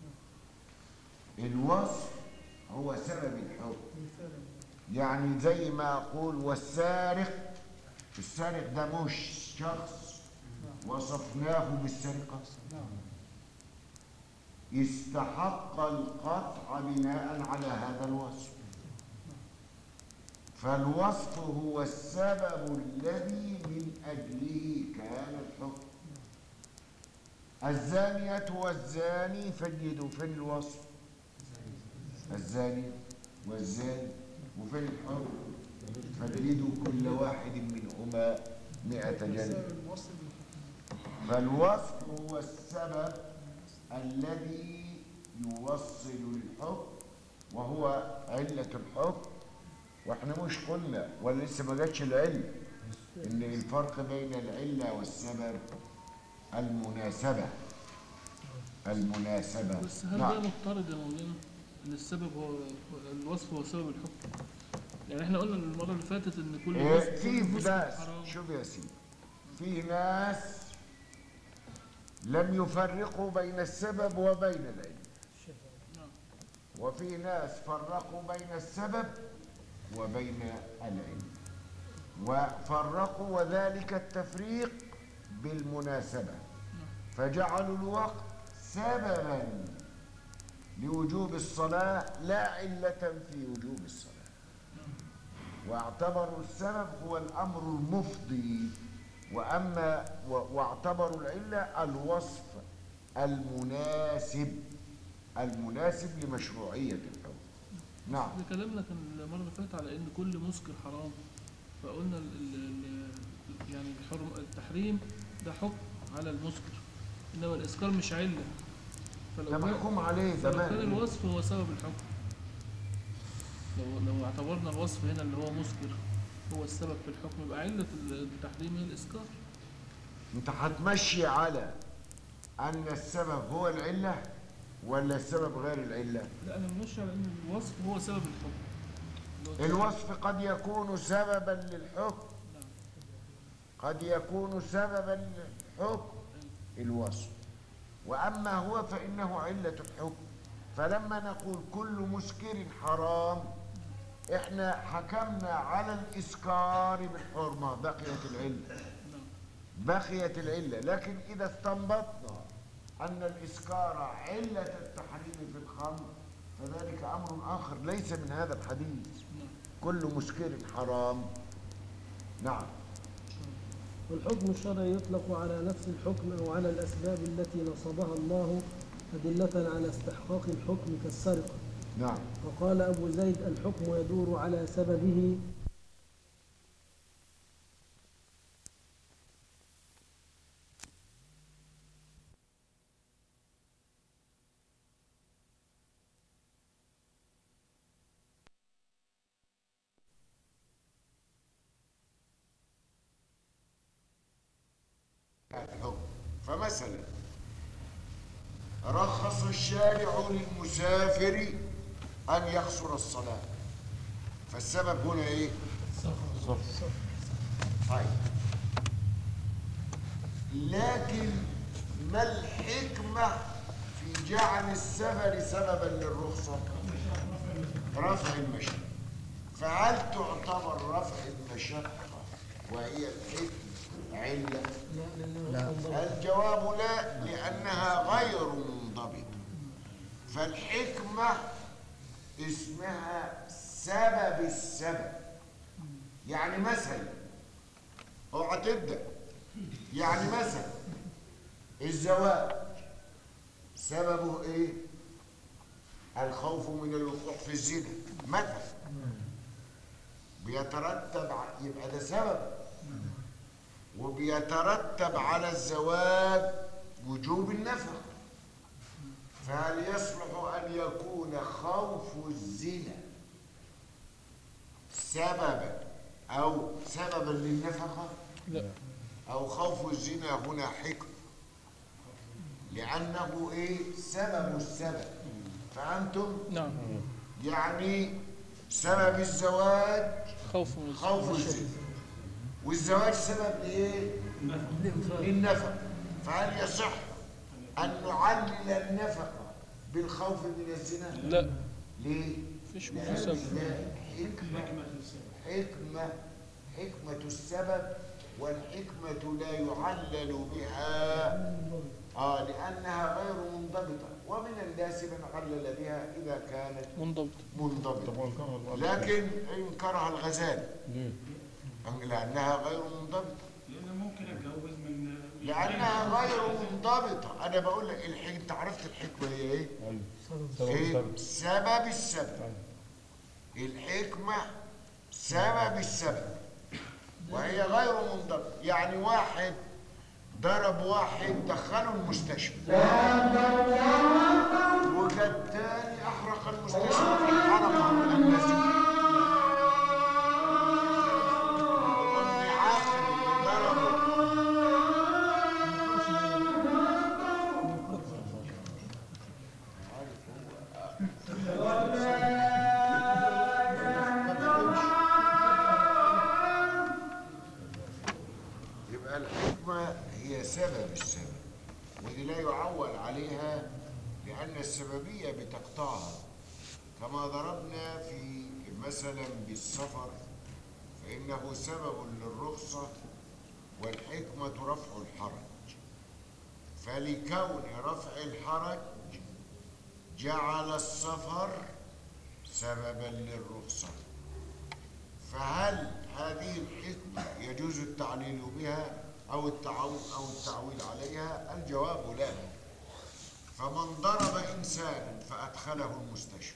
الوصف هو سبب الحكم مثال يعني زي ما أقول والسارق السارق ده مش شخص وصفناه بالسرقة استحق القطع بناء على هذا الوصف فالوصف هو السبب الذي من أجله كان الحكم الزانية والزاني فجدوا فين الوصف الزاني والزاني وفين الحكم فجلدوا كل واحد منهما مئة جلد سبب الوصف فالوصف هو السبب الذي يوصل للحكم وهو علة الحكم واحنا مش قلنا ولا لسه ما جاتش العلة ان الفرق بين العلة والسبب المناسبة المناسبة بس هل ده نعم مضطرد يا مولانا؟ ان السبب هو الوصف هو سبب الحكم يعني احنا قلنا المره اللي فاتت ان كل إيه، وصف في كل مسكر ناس حرام شوف يا سيدي في ناس لم يفرقوا بين السبب وبين العلة نعم. وفي ناس فرقوا بين السبب وبين العلة وفرقوا وذلك التفريق بالمناسبة فجعلوا الوقت سببا لوجوب الصلاة لا علة في وجوب الصلاة واعتبروا السبب هو الأمر المفضي وأما و- واعتبروا العلة الوصف المناسب المناسب لمشروعية الحكم نعم احنا كلامنا كان المره اللي فاتت على ان كل مسكر حرام فقلنا ال ال ال يعني الحرم التحريم ده حكم على المسكر انما الاسكار مش عله فلو ده كان- محكوم عليه فلو كان زمان الوصف هو سبب الحكم لو لو اعتبرنا الوصف هنا اللي هو مسكر هو السبب في الحكم يبقى علة التحريم هي الإسكار انت هتمشي على ان السبب هو العلة ولا السبب غير العلة لا أنا بمشي على إن الوصف هو سبب الحكم اللي هو الوصف قد يكون سببا للحكم نعم. قد يكون سببا للحكم الوصف وأما هو فإنه علة الحكم فلما نقول كل مسكر حرام احنا حكمنا على الإسكار بالحرمة بقيت العلة نعم. بقيت العلة لكن إذا استنبطنا أن الإسكار علة التحريم في الخمر فذلك أمر آخر ليس من هذا الحديث نعم. كل مسكر حرام نعم والحكم الشرعي يطلق على نفس الحكم أو على الأسباب التي نصبها الله أدلة على استحقاق الحكم كالسرقة نعم وقال أبو زيد الحكم يدور على سببه الحكم فمثلا رخص الشارع للمسافر أن يقصر الصلاة فالسبب هنا إيه؟ طيب لكن ما الحكمة في جعل السفر سببا للرخصة؟ رفع المشقة فهل تعتبر رفع المشقة وهي الحكمة علة؟ الجواب لا لأنها غير منضبطة فالحكمة اسمها سبب السبب يعني مثلا اوعى تبدأ يعني مثلا الزواج سببه ايه؟ الخوف من الوقوع في الزنا مثلا بيترتب ع- يبقى ده سبب وبيترتب على الزواج وجوب النفقة فهل يصلح أن يكون خوف الزنا سببا أو سببا للنفقة لا أو خوف الزنا هنا حكم لأنه إيه سبب السبب فأنتم نعم يعني سبب الزواج خوف من الزنا. خوف الزنا والزواج سبب لايه؟ للنفقة فهل يصح أن نعلل النفقة بالخوف من الزنا؟ لا ليه؟ مفيش لأن سبب ده حكمة حكمة حكمة السبب والحكمة لا يعلل بها آه لأنها غير منضبطة ومن الناس من علل بها إذا كانت منضبط منضبطة لكن انكرها الغزالي ليه؟ لأنها غير منضبطة لان ممكن اتجوز من لأنها غير منضبطة أنا بقول لك الحكمة أنت عرفت الحكمة هي إيه؟ ايوه سبب في سبب سبب السبب الحكمة سبب السبب وهي غير منضبطة يعني واحد ضرب واحد دخله المستشفى وكالتالي أحرق المستشفى في حرقة من النزيف وابن عاقل اللي ضربه عارف هو سبب السبب ودي لا يعول عليها لأن السببية بتقطعها كما ضربنا في مثلا بالسفر فإنه سبب للرخصة والحكمة رفع الحرج فلكون رفع الحرج جعل السفر سببا للرخصة فهل هذه الحكمة يجوز التعليل بها أو التعويل أو التعويل عليها؟ الجواب لا فمن ضرب إنسانا فأدخله المستشفى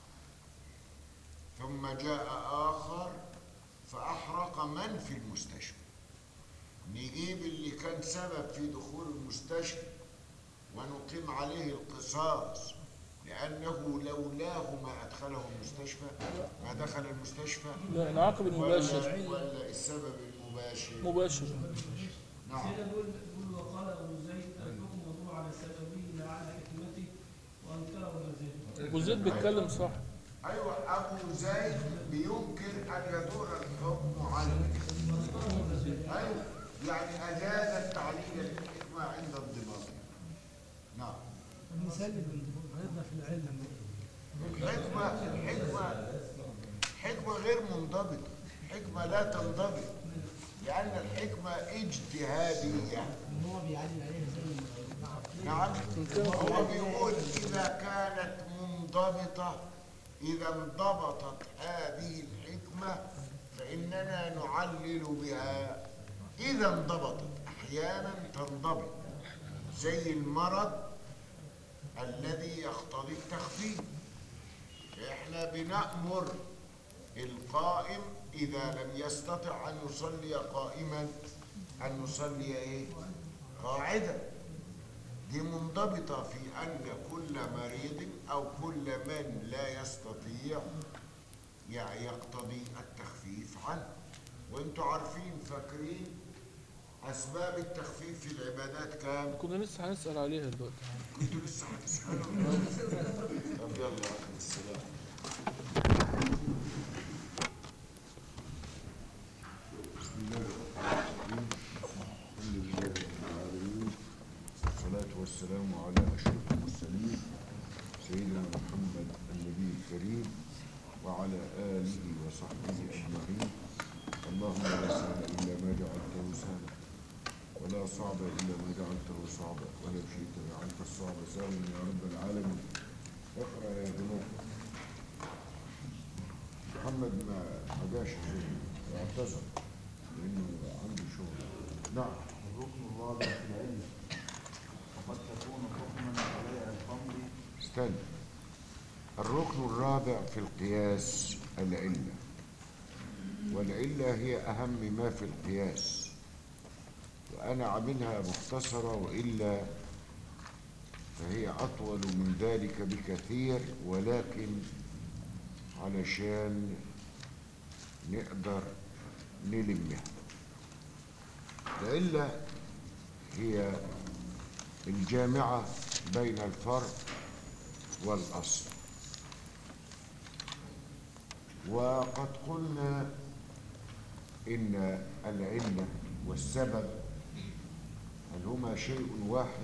ثم جاء آخر فأحرق من في المستشفى نجيب اللي كان سبب في دخول المستشفى ونقيم عليه القصاص لأنه لولاه ما أدخله المستشفى ما دخل المستشفى لا نعاقب المباشر ولا, ولا السبب المباشر مباشر نعم سيدنا بيقول بيقول وقال ابو زيد الحكم موضوع على سببه لا على حكمته وانكره ابو زيد ابو زيد بيتكلم صح أيوة أبو زيد بينكر أن يدور الحكم على أيوة يعني أجاز التعليل الحكمة عند الضباط نعم المثال هيبقى في العلم حكمة حكمة حكمة غير منضبطة حكمة لا تنضبط لأن الحكمة اجتهادية هو بيعلم عليه زي نعم هو بيقول إذا كانت منضبطة إذا انضبطت هذه الحكمة فإننا نعلل بها إذا انضبطت أحيانا تنضبط زي المرض الذي يقتضي التخفيف احنا بنأمر القائم إذا لم يستطع أن يصلي قائما أن يصلي إيه؟ قاعدا دي منضبطة في أن كل مريض أو كل من لا يستطيع يعني يقتضي التخفيف عنه وانتوا عارفين فاكرين أسباب التخفيف في العبادات كام؟ كنا لسه هنسأل عليها دلوقتي كنتوا لسه هتسألوا طب يلا أخذ السلام بسم الله الرحمن الرحيم الحمد لله رب العالمين والصلاة والسلام على أشرف المرسلين سيدنا محمد النبي الكريم وعلى آله وصحبه أجمعين اللهم لا سهل إلا ما جعلته سهلا ولا صعب إلا ما جعلته صعبا ولو شئت جعلت الصعب سهلا يا رب العالمين اقرأ يا جماعة محمد ما ما جاش اعتذر لأنه عنده شغل نعم الركن الرابع في العلة وقد تكون حكما عليها الخمر استنى الركن الرابع في القياس العلة والعلة هي أهم ما في القياس وأنا عاملها مختصرة وإلا فهي أطول من ذلك بكثير ولكن علشان نقدر نلمها العلة هي الجامعة بين الفرع والأصل وقد قلنا إن العلة والسبب هل هما شيء واحد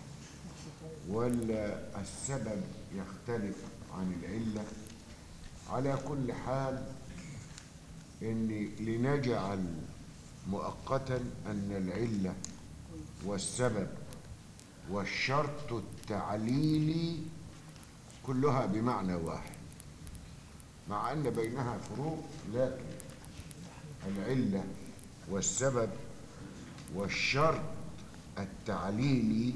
ولا السبب يختلف عن العلة على كل حال إن لنجعل مؤقتا أن العلة والسبب والشرط التعليلي كلها بمعنى واحد مع أن بينها فروق لكن العلة والسبب والشرط التعليلي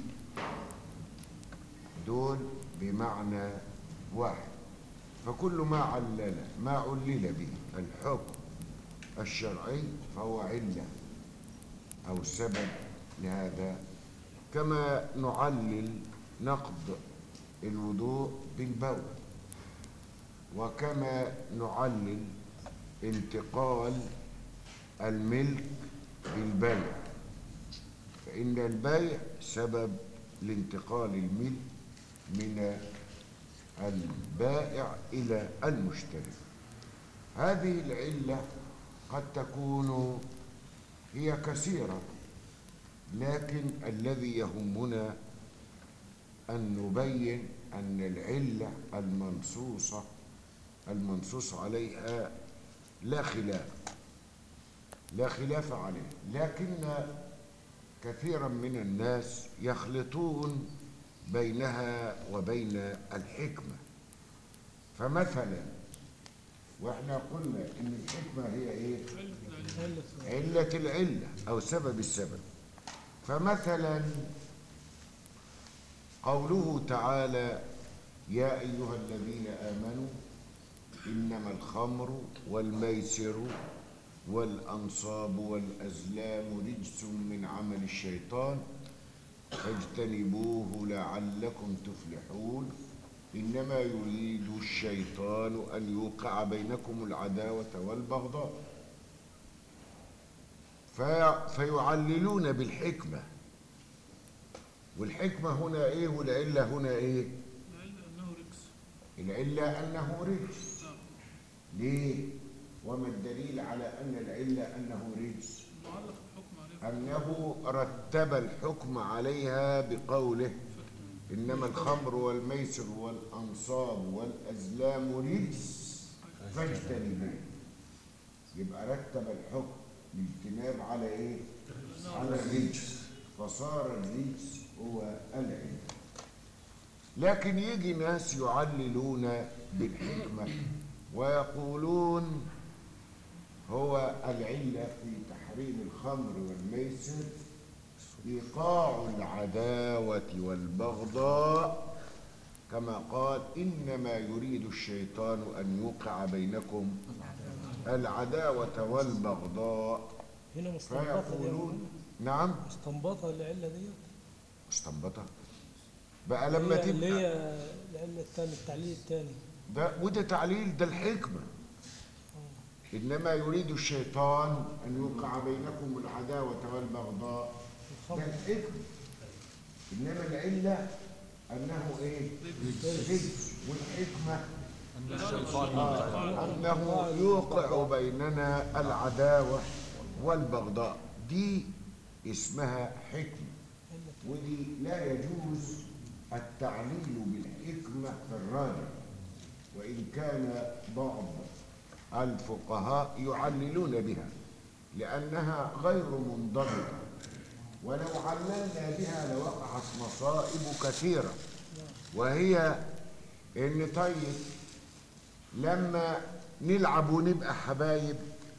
دول بمعنى واحد فكل ما علل ما علل به الحكم الشرعي فهو علة أو سبب لهذا كما نعلل نقض الوضوء بالبول وكما نعلل انتقال الملك بالبيع فإن البيع سبب لانتقال الملك من البائع إلى المشتري هذه العلة قد تكون هي كثيرة لكن الذي يهمنا أن نبين أن العلة المنصوصة المنصوص عليها لا خلاف لا خلاف عليه لكن كثيرا من الناس يخلطون بينها وبين الحكمة فمثلا واحنا قلنا ان الحكمة هي ايه علة العلة او سبب السبب فمثلا قوله تعالى يا ايها الذين امنوا انما الخمر والميسر والانصاب والازلام رجس من عمل الشيطان فاجتنبوه لعلكم تفلحون انما يريد الشيطان ان يوقع بينكم العداوه والبغضاء في فيعللون بالحكمه والحكمه هنا ايه والعله هنا ايه العلة أنه رجس العله انه رجس نعم ليه وما الدليل على ان العله انه رجس معلق الحكم عليه أنه رتب الحكم عليها بقوله إنما الخمر والميسر والأنصاب والأزلام رجس فاجتنبوه يبقى رتب الحكم الاجتناب على إيه؟ على الرجس فصار الرجس هو العلم لكن يجي ناس يعللون بالحكمة ويقولون هو العلة في تحريم الخمر والميسر إيقاع العداوة والبغضاء كما قال إنما يريد الشيطان أن يوقع بينكم العداوة والبغضاء هنا مستنبطة فيقولون نعم مستنبطة العلة ديت مستنبطة بقى لما هي- اللي تبقى هي العلة الثانية التعليل الثاني ده وده تعليل ده الحكمة إنما يريد الشيطان أن يوقع بينكم العداوة والبغضاء ده الحكمة إنما العلة أنه إيه؟ رجس والحكمة آه أنه يوقع بيننا العداوة والبغضاء دي اسمها حكمة ودي لا يجوز التعليل بالحكمة في الراجع وإن كان بعض الفقهاء يعللون بها لأنها غير منضبطة ولو عللنا بها لوقعت مصائب كثيرة وهي إن طيب لما نلعب ونبقى حبايب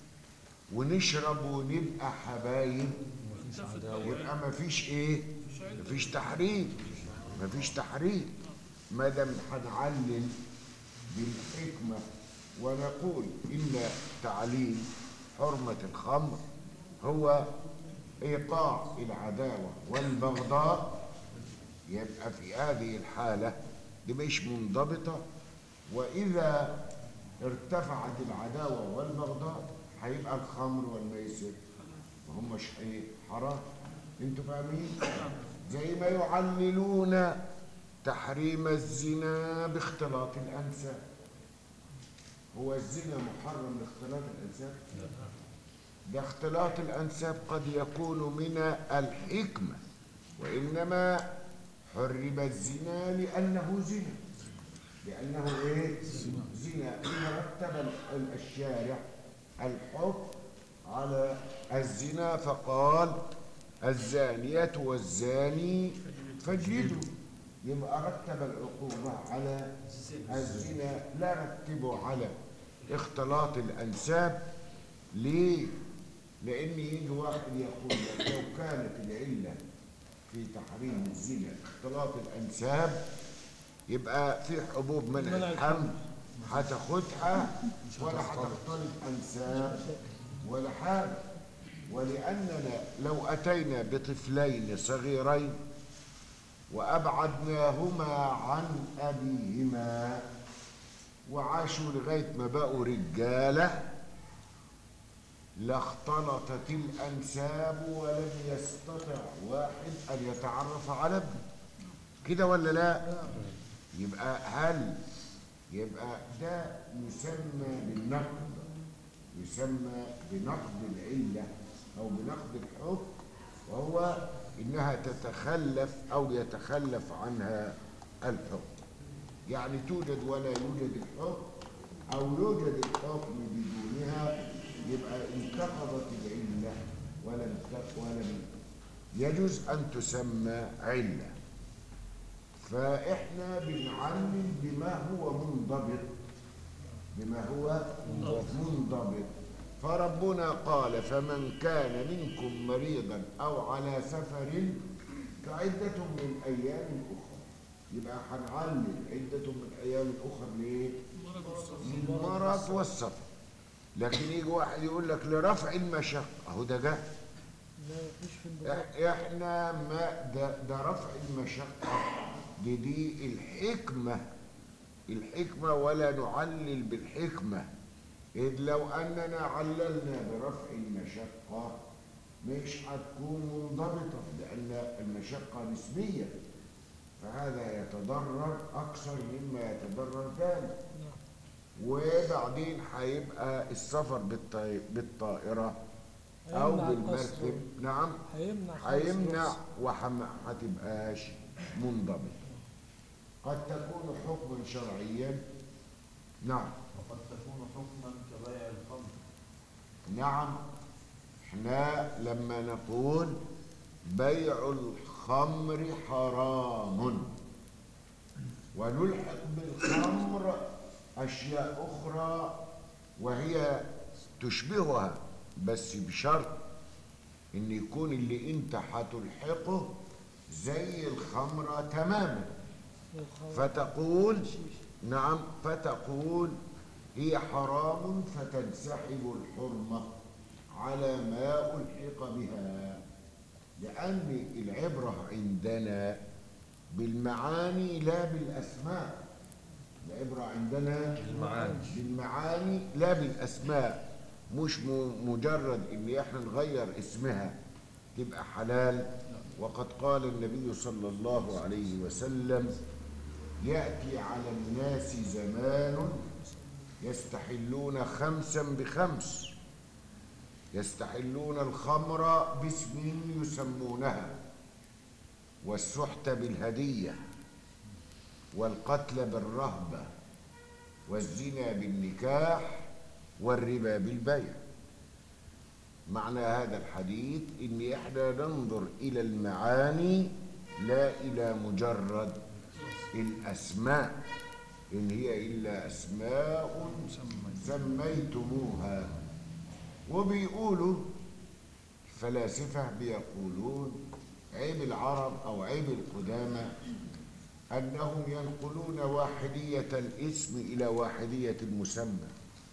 ونشرب ونبقى حبايب يبقى مفيش ايه مفيش تحريم مفيش تحريم ما دام هنعلل بالحكمه ونقول ان تعليل حرمه الخمر هو ايقاع العداوه والبغضاء يبقى في هذه الحاله دي مش منضبطه واذا ارتفعت العداوه والبغضاء هيبقى الخمر والميسر وهم مش ايه حرام انتوا فاهمين زي ما يعللون تحريم الزنا باختلاط الانساب هو الزنا محرم باختلاط الانساب ده اختلاط الانساب قد يكون من الحكمه وانما حرم الزنا لانه زنا لانه ايه زنا إذا رتب ال- الشارع الحكم على الزنا فقال الزانية والزاني فاجلدوا يبقى رتب العقوبة على الزنا لا رتبه على اختلاط الأنساب ليه؟ لأن يجي واحد يقول لك لو كانت العلة في تحريم الزنا اختلاط الأنساب يبقى في حبوب منع منع الحمل هتاخدها ولا هتختلط أنساب ولا حاجة ولأننا لو أتينا بطفلين صغيرين وأبعدناهما عن أبيهما وعاشوا لغاية ما بقوا رجالة لاختلطت الأنساب ولم يستطع واحد أن يتعرف على ابنه كده ولا لا يبقى هل يبقى ده يسمى بالنقد يسمى بنقد العلة أو بنقد الحكم وهو تتخلف أو يتخلف عنها الحكم يعني توجد ولا يوجد الحكم أو يوجد الحكم بدونها يبقى انتقضت العلة ولم تق- ولم يجوز أن تسمى علة فإحنا بنعلل بما هو منضبط بما هو منضبط فربنا قال فمن كان منكم مريضا أو على سفر فعدة من أيام أخرى يبقى هنعلل عدة من أيام أخرى ليه؟ مرض والصبر المرض والسفر لكن يجي واحد يقول لك لرفع المشقة أهو ده جهل لا مفيش في البخاري إح- احنا ما ده, ده رفع المشقة دي دي الحكمة الحكمة ولا نعلل بالحكمة إذ لو أننا عللنا برفع المشقة مش هتكون منضبطة لأن المشقة نسبية فهذا يتضرر أكثر مما يتضرر ثاني وبعدين هيبقى السفر بالطي... بالطائرة أو هيمنع القصر. بالمركب نعم هيمنع خالص هيمنع الرخص. وما هتبقاش منضبط قد تكون حكما شرعيا نعم وقد تكون حكما كبيع الخمر نعم احنا لما نقول بيع الخمر حرام ونلحق بالخمر اشياء اخرى وهي تشبهها بس بشرط ان يكون اللي انت هتلحقه زي الخمره تماما الخمر. فتقول الشيشة. نعم فتقول هي حرام فتنسحب الحرمة على ما ألحق بها لأن العبرة عندنا بالمعاني لا بالأسماء العبرة عندنا المعاني. بالمعاني لا بالأسماء مش م- مجرد إن إحنا نغير اسمها تبقى حلال وقد قال النبي صلى الله عليه وسلم يأتي على الناس زمان يستحلون خمسا بخمس يستحلون الخمر باسم يسمونها والسحت بالهدية والقتل بالرهبة والزنا بالنكاح والربا بالبيع معنى هذا الحديث ان احنا ننظر الى المعاني لا الى مجرد الاسماء ان هي الا اسماء سميتموها وبيقولوا الفلاسفه بيقولون عيب العرب او عيب القدامى انهم ينقلون واحديه الاسم الى واحديه المسمى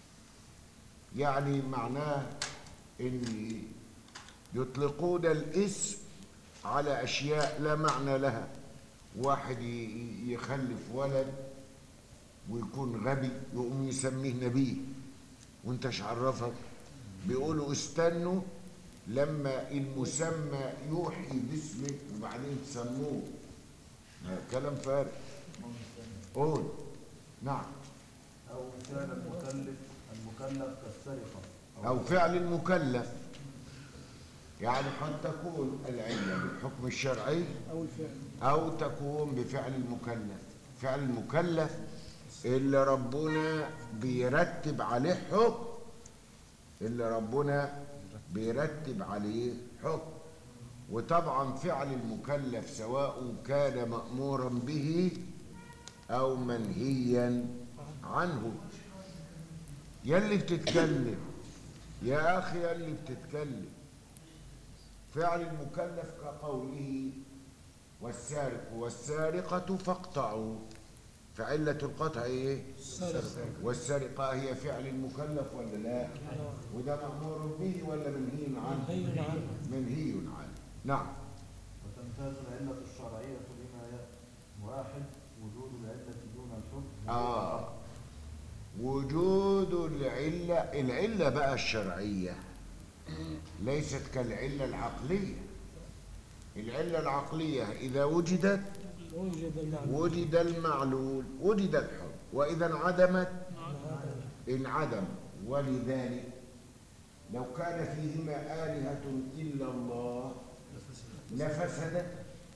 يعني معناه ان يطلقون الاسم على اشياء لا معنى لها واحد ي- يخلف ولد ويكون غبي يقوم يسميه نبي وانت عرفك بيقولوا استنوا لما المسمى يوحي باسمك وبعدين تسموه ده كلام فارغ قول نعم أو كان المكلف المكلف كالسرقة أو فعل المكلف يعني قد تكون العلة بالحكم الشرعي أو الفعل أو تكون بفعل المكلف فعل المكلف اللي ربنا بيرتب عليه حكم اللي ربنا بيرتب عليه حكم وطبعا فعل المكلف سواء كان مأمورا به أو منهيا عنه يلي بتتكلم يا أخي يلي بتتكلم فعل المكلف كقوله والسارق والسارقة فاقطعوا فعلة القطع ايه؟ والسرقة هي فعل المكلف ولا لا؟ وده مأمور به ولا منهي عنه؟ منهي عنه. منهي عنه نعم وتمتاز العلة الشرعية بما يأتي واحد وجود العلة دون الحكم آه وجود العلة العلة بقى الشرعية ليست كالعلة العقلية العلة العقلية إذا وجدت وجد المعنى وجد المعلول وجد الحكم وإذا انعدمت انعدم ولذلك لو كان فيهما آلهة إلا الله لفسدت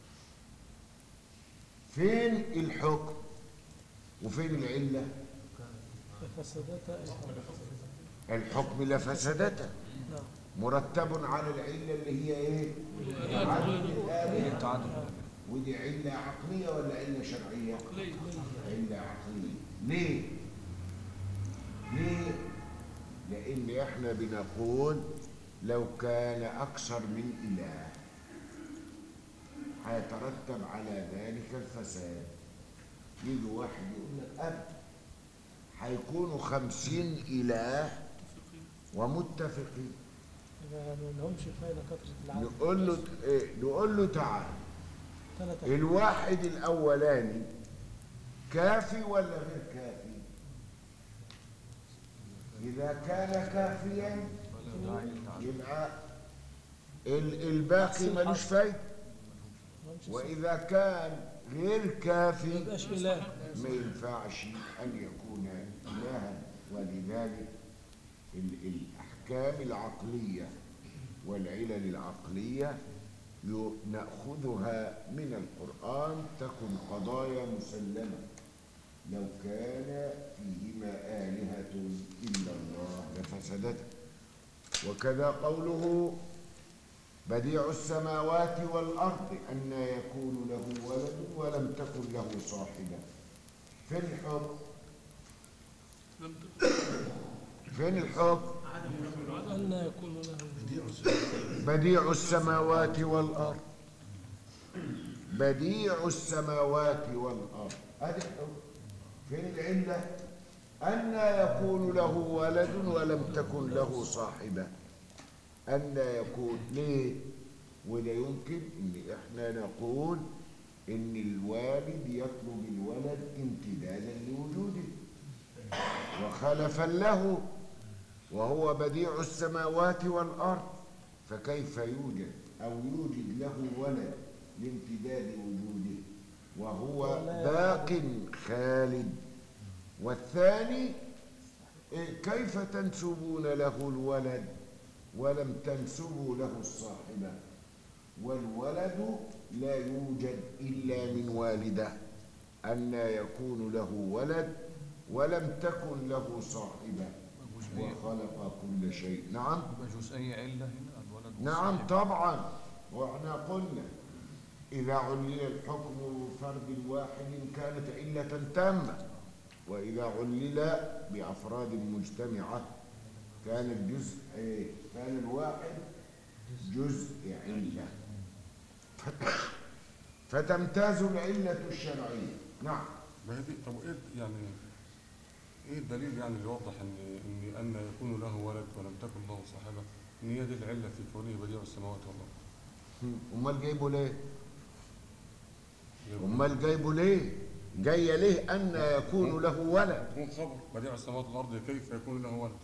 فين الحكم وفين العلة فسدتا الحكم لفسدته نعم مرتب على العلة اللي هي ايه عدم الآلهة ودي علة عقلية ولا علة شرعية عقلية. علة عقلية ليه ليه لأن احنا بنقول لو كان أكثر من إله هيترتب على ذلك الفساد يجي واحد يقول لك أب هيكونوا خمسين إله ومتفقين ما لهمش فايدة كثرة العدد نقول له إيه؟ نقول له تعال ثلاثة الواحد الأولاني كافي ولا غير كافي إذا كان كافيا يبقى ال- الباقي ملوش فايدة وإذا كان غير كافي يبقاش إله ما ينفعش أن يكون إلها ولذلك ال- الأحكام العقلية والعلل العقلية يو- نأخذها من القرآن تكن قضايا مسلمة لو كان فيهما آلهة إلا الله لفسدتا وكذا قوله بديع السماوات والأرض أن يكون له ولد ولم تكن له صاحبة فين الحكم لم تكن فين الحكم أن يكون له بديع السماوات والأرض بديع السماوات والأرض هذا الحكم فين العلة أن يكون له ولد ولم تكن له صاحبة أن يكون ليه ولا يمكن إن إحنا نقول إن الوالد يطلب الولد امتدادا لوجوده وخلفا له وهو بديع السماوات والأرض فكيف يوجد أو يوجد له ولد لامتداد وجوده وهو باق خالد والثاني إيه، كيف تنسبون له الولد ولم تنسبوا له الصاحبة والولد لا يوجد إلا من والده أن يكون له ولد ولم تكن له صاحبة وخلق كل شيء نعم يبقى جزئية علة هنا الولد نعم والصاحب. طبعا واحنا قلنا إذا علل الحكم فرد واحد كانت علة تامة وإذا علل بأفراد مجتمعة كان الجزء إيه؟ كان الواحد جزء علة فتمتاز العلة الشرعية نعم ما هي دي طب ايه يعني ايه الدليل يعني اللي يوضح ان ان ان يكون له ولد ولم تكن له صاحبه ان هي دي العله في كونه بديع السماوات والارض أمال جايبه ليه؟ أمال جايبه ليه؟ جاية ليه أن يكون له ولد تكون خبر بديع السماوات والارض كيف يكون له ولد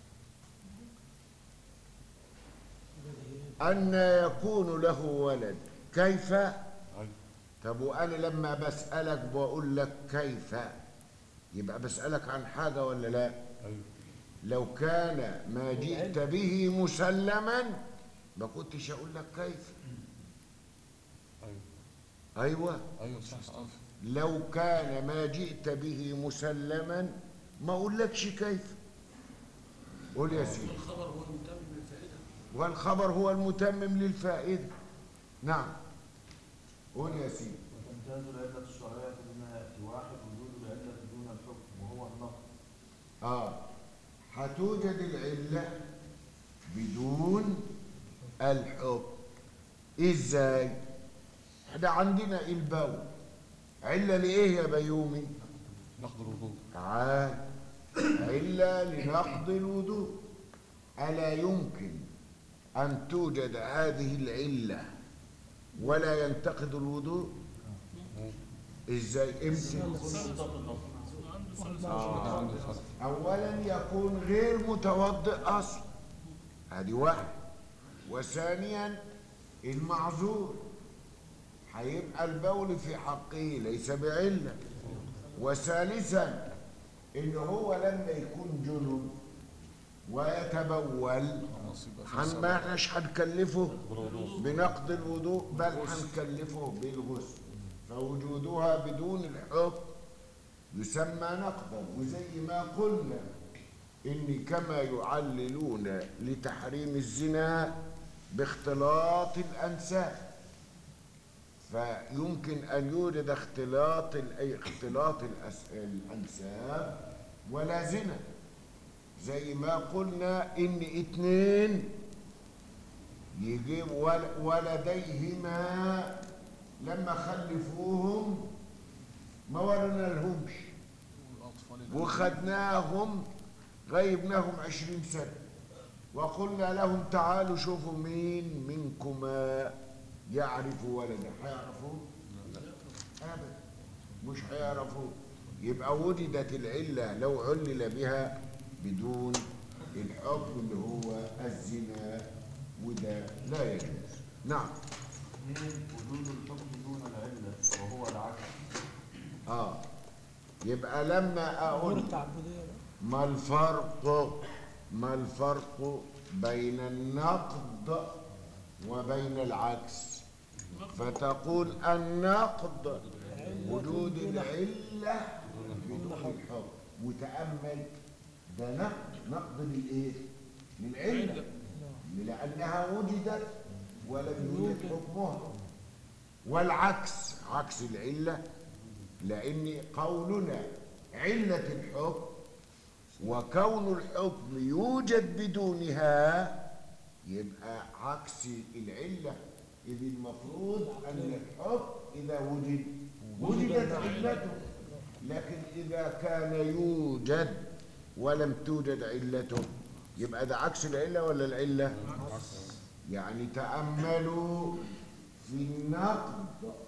أن يكون له ولد كيف؟ أيوة. طب وأنا لما بسألك بقول لك كيف يبقى بسألك عن حاجة ولا لا؟ ايوه لو كان ما جئت به مسلما ما كنتش أقول لك كيف ايوه أيوة ايوه صح صح لو كان ما جئت به مسلما ما أقولكش كيف قول يا سيدي الخبر هو المتمم للفائدة والخبر هو المتمم للفائدة نعم قول يا سيدي وتمتاز العلة الشرعية بما يأتي واحد وجود العلة دون الحكم وهو النقل آه هتوجد العلة بدون الحكم إزاي؟ احنا عندنا البول علة لإيه يا بيومي؟ نقض الوضوء تعال علة لنقض الوضوء ألا يمكن أن توجد هذه العلة ولا ينتقد الوضوء؟ إزاي؟ إمتى؟ عنده صدق أولا يكون غير متوضئ أصلا هذه واحد وثانيا المعذور هيبقى البول في حقه ليس بعلة وثالثا إن هو لما يكون جنب ويتبول خلاص يبقى في هن- سبب. ما احناش هنكلفه بالوضوء بنقض الوضوء بل هنكلفه بالغسل فوجودها بدون الحكم يسمى نقضا وزي ما قلنا إن كما يعللون لتحريم الزنا باختلاط الأنساب فيمكن أن يوجد اختلاط ال- أي اختلاط الأس- الأنساب ولا زنا زي ما قلنا إن اتنين يجيب ول- ولديهما لما خلفوهم ما ولنا لهمش والأطفال وخدناهم غيبناهم عشرين سنة وقلنا لهم تعالوا شوفوا مين منكما يعرف ولدا هيعرفوه؟ أبدا مش هيعرفوه يبقى وجدت العلة لو علل بها بدون الحكم اللي هو الزنا وده لا يجوز نعم اثنين وجود الحكم دون العلة وهو العكس اه يبقى لما اقول غير التعبدية بقى. ما الفرق ما الفرق بين النقد وبين العكس فتقول النقد وجود العلة بدون الحكم وتأمل ده نقد نقد للإيه؟ للعلة لأنها وجدت ولم يوجد حكمها والعكس عكس العلة لأن قولنا علة الحكم وكون الحكم يوجد بدونها يبقى عكس العلة إذ المفروض أن الحكم إذا وجد وجدت علته لكن إذا كان يوجد ولم توجد علته يبقى ده عكس العلة ولا العلة؟ يعني تأملوا في النقد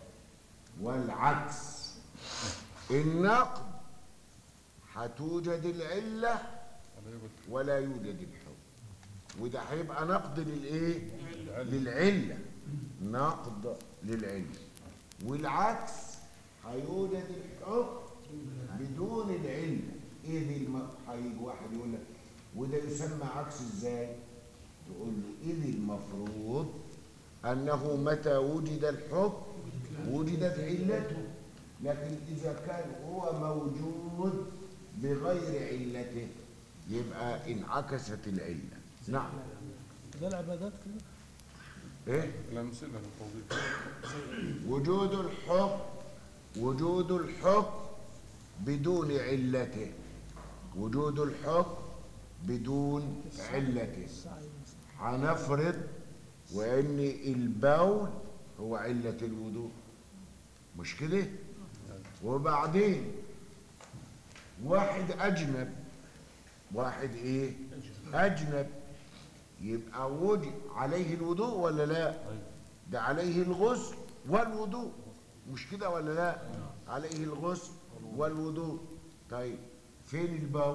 والعكس النقد هتوجد العلة ولا يوجد الحكم وده هيبقى نقد للايه للعلة نقد للعلة والعكس هيوجد الحكم بدون العلة ايه الم... هيجي واحد يقول لك وده يسمى عكس ازاي تقول له اذ المفروض انه متى وجد الحكم وجدت علته لكن اذا كان هو موجود بغير علته يبقى انعكست العله نعم ده العبادات كده ايه الأمثلة للتوضيح وجود الحكم وجود الحكم بدون علته وجود الحكم بدون علته السعي مثلا هنفرض وان البول هو علة الوضوء مش كده وبعدين واحد اجنب واحد ايه اجنب يبقى وجد عليه الوضوء ولا لا ده عليه الغسل والوضوء مش كده ولا لا عليه الغسل والوضوء طيب فين البول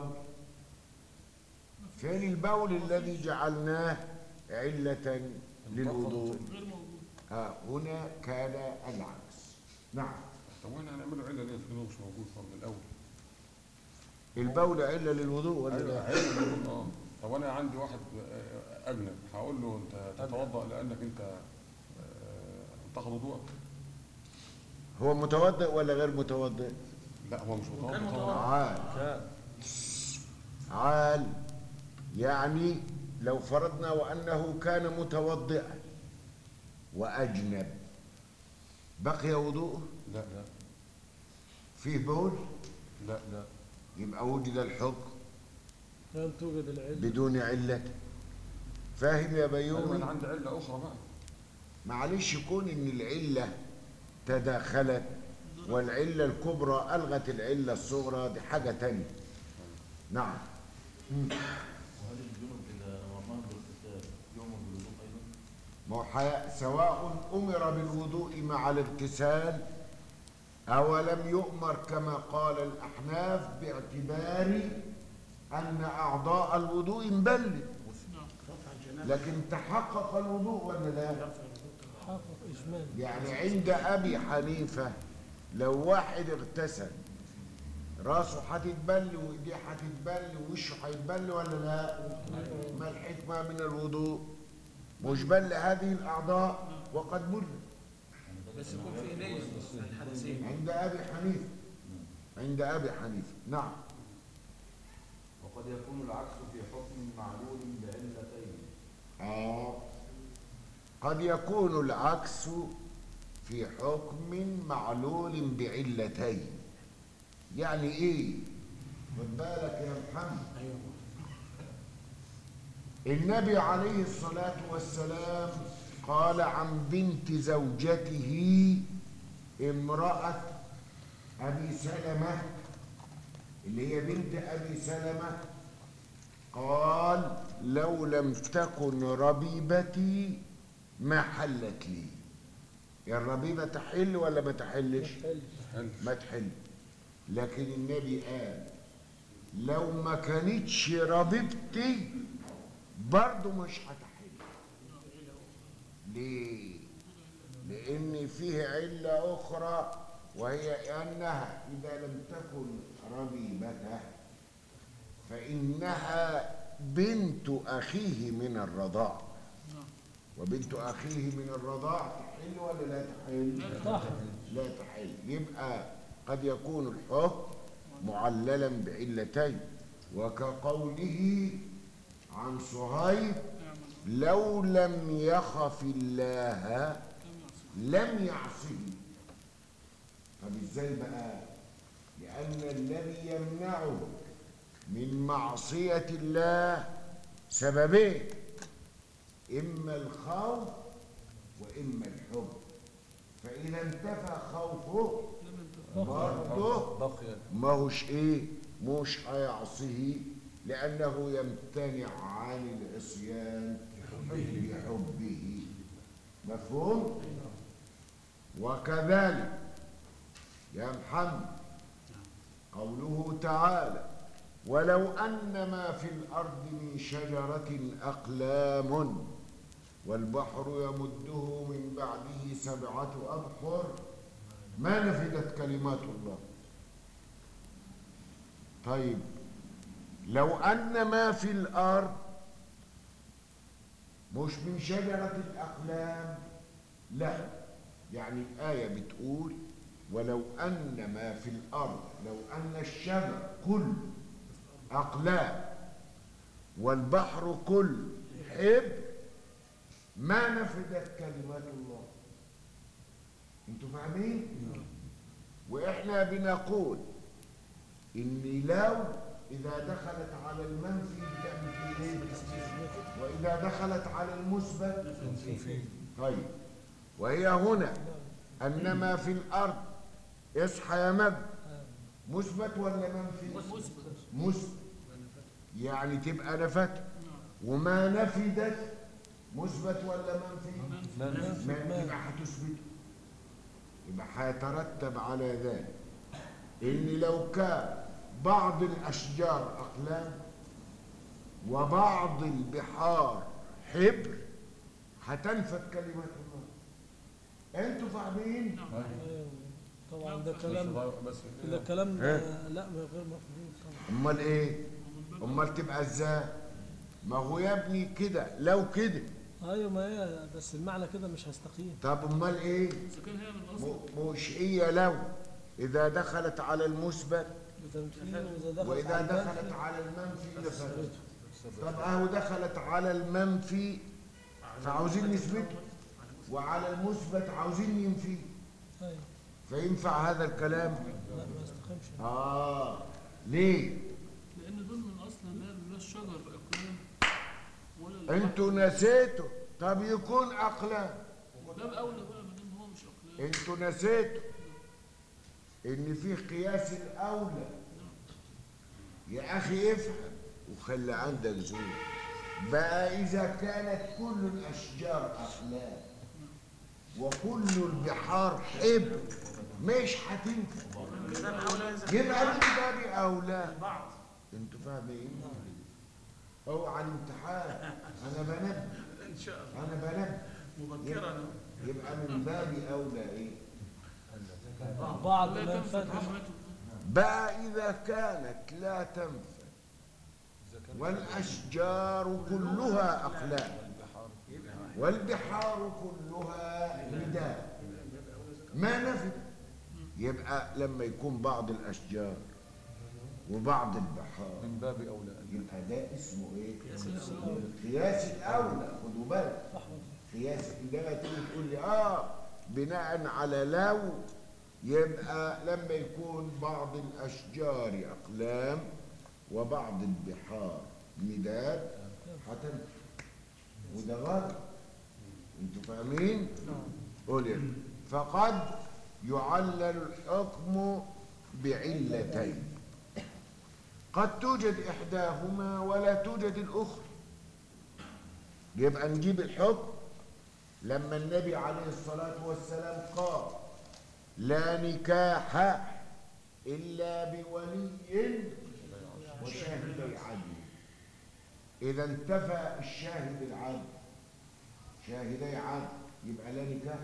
فين البول الذي جعلناه علة للوضوء غير موجود ها هنا كان العكس نعم طب واحنا هنعمله علة ليه في مش موجود طب من الأول البول علة للوضوء ولا أيوة لا علة موجود اه طب أنا عندي واحد آه، أجنب هقول له أنت تتوضأ لأنك أنت آه، تاخد وضوءك هو متوضئ ولا غير متوضئ لا هو مش متوضأ طبعا عال عال يعني لو فرضنا وأنه كان متوضئا وأجنب بقي وضوءه لا لا فيه بول لا لا يبقى وجد الحكم لم توجد العلة بدون علة فاهم يا أيوة بيومي أنا عندي علة أخرى بقى معلش يكون ان العله تداخلت والعله الكبرى الغت العله الصغرى دي حاجه تانية نعم وهل الجنب إذا أمرناه بالاغتسال يؤمر بالوضوء أيضا؟ ما هو حي- سواء امر بالوضوء مع الاغتسال او لم يؤمر كما قال الاحناف باعتبار ان اعضاء الوضوء انبلت رفع الجنابة لكن تحقق الوضوء ولا لا رفع الوضوء حقق إجمال يعني عند أبي حنيفة لو واحد اغتسل راسه هتتبل وايديه هتتبل ووشه هيتبل ولا لا؟ ما الحكمة من الوضوء؟ مش بل هذه الأعضاء وقد بل بس يكون في نية الحدثين عند أبي حنيفة عند أبي حنيفة نعم وقد يكون العكس في حكم معلول بعلتين آه. قد يكون العكس في حكم معلول بعلتين يعني ايه خد بالك يا محمد ايوه النبي عليه الصلاة والسلام قال عن بنت زوجته امرأة أبي سلمة اللي هي بنت أبي سلمة قال لو لم تكن ربيبتي ما حلت لي يا الربيبة تحل ولا ما تحلش حلو. ما تحل لكن النبي قال لو ما كانتش ربيبتي برضه مش هتحل ليه لان فيه عله اخرى وهي انها اذا لم تكن ربيبته فانها بنت اخيه من الرضاع وبنت اخيه من الرضاع تحل ولا لا تحل لا تحل يبقى قد يكون الحكم معللا بعلتين وكقوله عن صهيب لو لم يخف الله لم يعصه طب ازاي بقى لان الذي يمنعه من معصيه الله سببين اما الخوف واما الحب فاذا انتفى خوفه برضه بقي ما هوش ايه مش هيعصيه لانه يمتنع عن العصيان بحبه مفهوم وكذلك يا محمد قوله تعالى ولو ان ما في الارض من شجره اقلام والبحر يمده من بعده سبعه ابحر ما نفدت كلمات الله طيب لو أن ما في الأرض مش من شجرة الأقلام لا يعني الآية بتقول ولو أن ما في الأرض لو أن الشجر كل أقلام والبحر كل حب ما نفدت كلمات الله انتوا فاهمين واحنا بنقول ان لو اذا دخلت على المنفي بتعمل فيه ايه واذا دخلت على المثبت طيب وهي هنا ان ما في الارض اصحى يا مجد مثبت ولا منفي مثبت يعني تبقى نفت وما نفدت مثبت ولا منفي ما يبقى هتثبت يبقى هيترتب على ذلك ان لو كان بعض الاشجار اقلام وبعض البحار حبر هتنفد كلمات الله انتوا فاهمين أيوة. طبعا ده كلام بس ده كلام إيه؟ آه، لا غير مفهوم طبعا امال ايه امال تبقى ازاي ما هو يا ابني كده لو كده ايوه ما هي بس المعنى كده مش هيستقيم طب امال ايه اذا كان هي من الاصل م- مش هي لو اذا دخلت على المثبت بتنفيذ واذا دخلت واذا على دخلت المنفي على المنفي نفذت طب اهو دخلت على المنفي فعاوزين نثبته وعلى المثبت عاوزين ننفيه ايوه فينفع هذا الكلام لا ما يستقيمش اه ليه لان دول من اصل لا لا الشجر اقلام ولا البحر. انتوا نسيتوا طب يكون اقلام ده الاولى بقى ما دام هو مش اقلام انتوا نسيتوا ان في قياس الاولى يا اخي افهم وخلي عندك ذوق بقى اذا كانت كل الاشجار اقلام وكل البحار حبر مش هتنفع يبقى من باب اولى بعض انتوا فاهمين اوعى الامتحان انا بنبه ان شاء الله انا بنبه مبكرا يبقى من باب اولى ايه بعض لا ما تنفد ينفذ كلماته بقى إذا كانت لا تنفد والأشجار كلها أقلام والبحار كلها نداء ما نفد يبقى لما يكون بعض الاشجار وبعض البحار من باب اولى يبقى ده اسمه ايه؟ قياس الاولى خدوا بالك قياس انما تيجي تقول لي اه بناء على لو يبقى لما يكون بعض الاشجار اقلام وبعض البحار مداد هتنفع وده غلط انتوا فاهمين؟ قول يا فقد يعلل الحكم بعلتين قد توجد إحداهما ولا توجد الأخرى يبقى نجيب الحكم لما النبي عليه الصلاة والسلام قال لا نكاح إلا بولي وشاهدي عدل إذا انتفى الشاهد العدل شاهدي عدل يبقى لا نكاح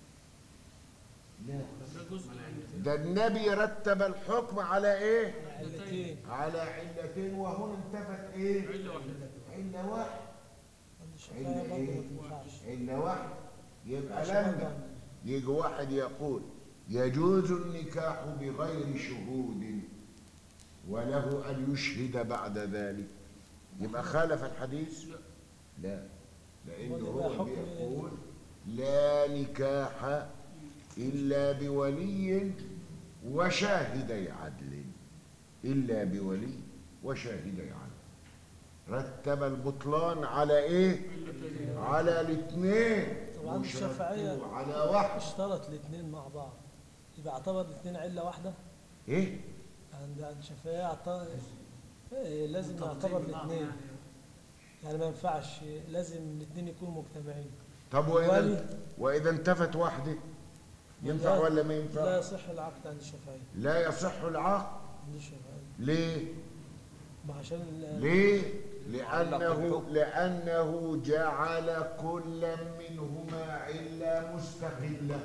لا ده جزء العلة ده النبي رتب الحكم على ايه علتين على علتين وهنا انتفت ايه علة واحدة علة واحد عند الشافعية برضه ما تنفعش علة واحد يبقى ماشي لما برضه. يجي واحد يقول يجوز النكاح بغير شهود وله أن يشهد بعد ذلك يبقى خالف الحديث لا. لا لأنه أمال يبقى هو حكم إيه؟ بيقول لا نكاح إلا بولي وشاهدي عدل إلا بولي وشاهدي عدل رتب البطلان على إيه؟ على الاثنين طب عند الشافعية وشرطوا على واحد اشترط الاثنين مع بعض يبقى اعتبر الاثنين علة واحدة إيه؟ عند عند الشافعية اعتبر إيه، لازم نعتبر الاثنين يعني ما ينفعش لازم الاثنين يكونوا مجتمعين طب وإذا ولي. وإذا انتفت واحدة ينفع لا- ولا ما لا ينفع؟ يصح العقد عند الشافعية لا يصح العقد عند الشافعية ليه؟ ما عشان ال- ليه؟ لأنه لأنه جعل كل منهما علة مستقلة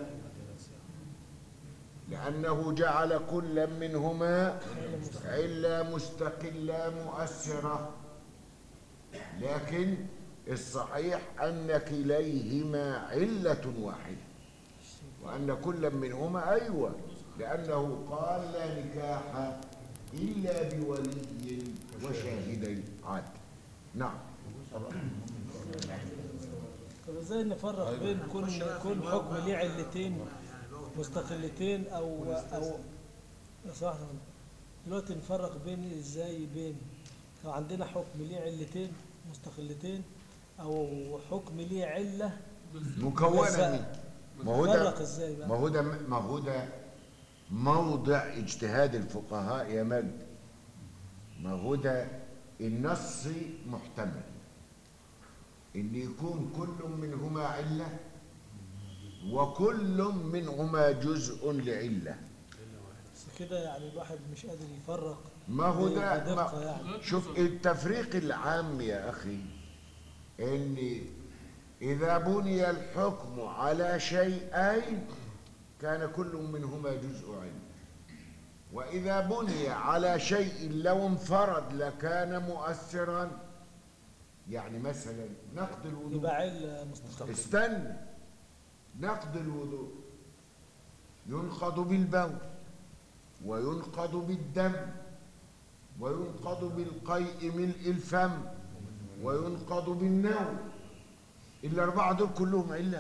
لأنه جعل كل منهما علة مستقلة مؤثرة لكن الصحيح أن كليهما علة واحدة وأن كل منهما أيوة لأنه قال لا نكاح إلا بولي وشاهدي عدل نعم طب ازاي نفرق بين كل كل حكم ليه علتين مستقلتين او او يا صاحبي دلوقتي نفرق بين ازاي بين لو عندنا حكم ليه علتين مستقلتين او حكم ليه عله مكونة من ما هو نفرق ده ازاي بقى ما هو ده ما هو ده موضع اجتهاد الفقهاء يا مجد ما هو ده النص محتمل ان يكون كل منهما عله وكل منهما جزء لعله بس كده يعني الواحد مش قادر يفرق ما هو ده بدقة ما يعني شوف التفريق العام يا أخي إن إذا بني الحكم على شيئين كان كل منهما جزء علم وإذا بني على شيء لو انفرد لكان مؤثرا يعني مثلا نقد الوضوء يبقى عله مستقل استنى نقد الوضوء ينقض بالبول وينقض بالدم وينقض بالقيء ملء الفم وينقض بالنوم الأربعة دول كلهم علة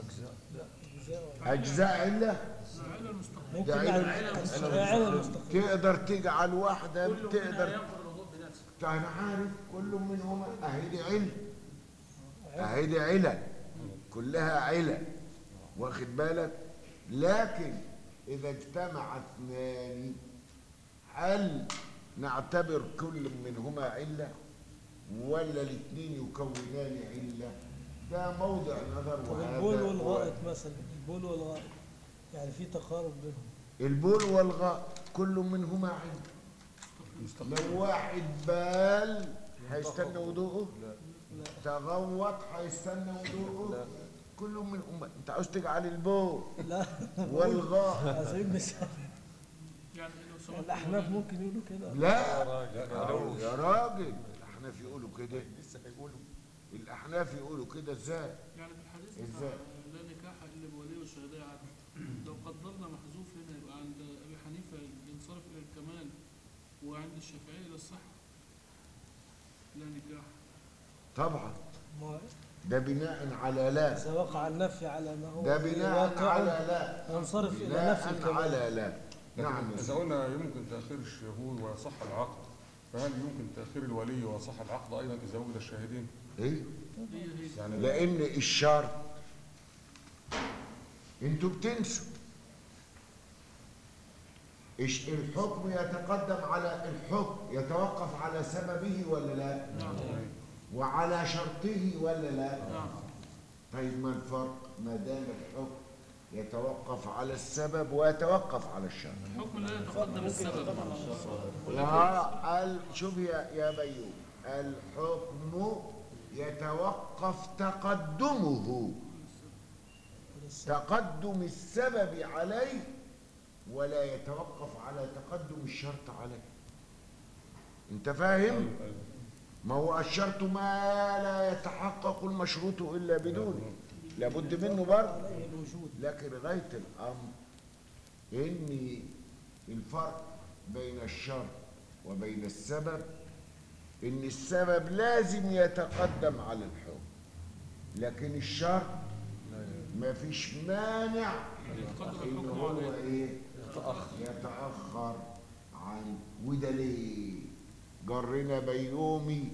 أجزاء علة العلة المستقلة ممكن ده يعني علة. عله مستقل تقدر تجعل واحدة كل منها تقدر ينقض الوضوء بنفسه أنا عارف كل منهما أهيدي علة أهيدي علل كلها علل واخد بالك لكن إذا اجتمع اثنان هل نعتبر كل منهما علة ولا الاثنين يكونان علة ده موضع نظر طب وهذا البول هو- والغائط مثلا البول والغائط يعني في تقارب بينهم البول والغاء كل منهما علة لو واحد بال هيستنى وضوءه تغوط هيستنى وضوءه كل منهما انت عاوز تجعل البول لا والغاء عايزين مثال يعني لو سمحت الاحناف ممكن يقولوا كده لا يا راجل الاحناف يقولوا كده لسه هيقولوا الاحناف يقولوا كده ازاي يعني في الحديث إزاي؟ بتاع لا نكاح الا بولي وشهداء عدل لو قد الشافعية للصحة لا نكاح طبعا ما- ده بناء على لا إذا وقع النفي على ما هو ده فيه بناء واقع على لا ينصرف إلى نفي بناء الكمال على لا نعم نعم يا إذا سيدي. قلنا يمكن تأخير الشهود ويصح العقد فهل يمكن تأخير الولي ويصح العقد أيضا إذا وجد الشاهدين؟ ايه هي هي يعني لان الشرط انتوا بتنسوا إيش الحكم يتقدم على الحكم يتوقف على سببه ولا لا نعم وعلى شرطه ولا لا نعم طيب ما الفرق ما دام الحكم يتوقف على السبب ويتوقف على الشرط الحكم لا يتقدم السبب لا ال- شوف يا يا بيوم الحكم يتوقف تقدمه تقدم السبب عليه ولا يتوقف على تقدم الشرط عليه انت فاهم أيوة، أيوة. ما هو الشرط ما لا يتحقق المشروط الا بدونه لابد منه برضه عليه الوجود لكن غاية الأمر إن الفرق بين الشرط وبين السبب إن السبب لازم يتقدم على الحكم لكن الشرط ما فيش مانع يتقدم إن الحكم هو عليه إيه يتأخر عن وده ليه جرنا بيومي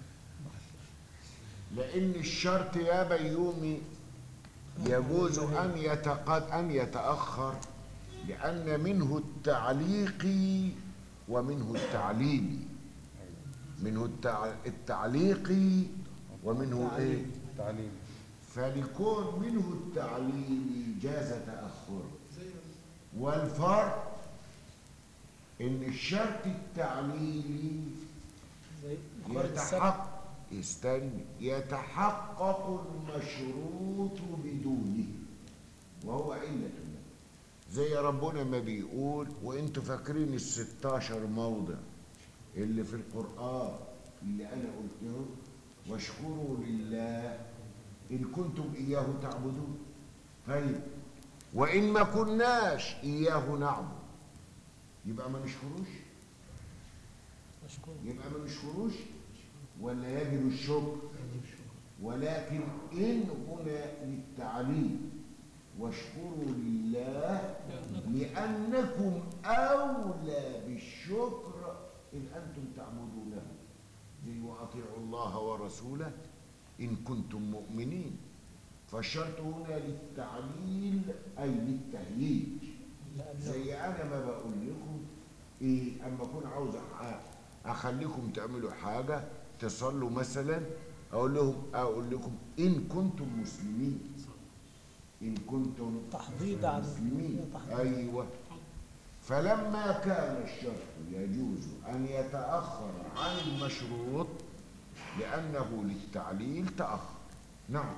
لأن الشرط يا بيومي يجوز أن يتقد أن يتأخر لأن منه التعليق ومنه التعليلي منه التع... التعليقي ومنه إيه؟ تعليم فلكون منه التعليلي جاز تأخره والفرق إن الشرط التعليلي زي إخبار السبب يتحقق استني يتحقق المشروط بدونه وهو علة له زي ربنا ما بيقول وانتوا فاكرين الستاشر موضع اللي في القرآن اللي أنا قلتهم واشكروا لله إن كنتم إياه تعبدون طيب وإن ما كناش إياه نعبد يبقى ما نشكروش مشكور يبقى ما نشكروش ولا يجب الشكر ولكن إن هنا للتعليم واشكروا لله لأنكم أولى بالشكر إن أنتم تعبدونه زي وأطيعوا الله ورسوله إن كنتم مؤمنين فالشرط هنا للتعليل أي للتهييج زي أنا ما بقول لكم إيه أما أكون عاوز أح- أخليكم تعملوا حاجة تصلوا مثلا أقول لهم أقول لكم إن كنتم مسلمين إن كنتم تحضيض عن مسلمين تحضيض. أيوة فلما كان الشرط يجوز أن يتأخر عن المشروط لأنه للتعليل تأخر نعم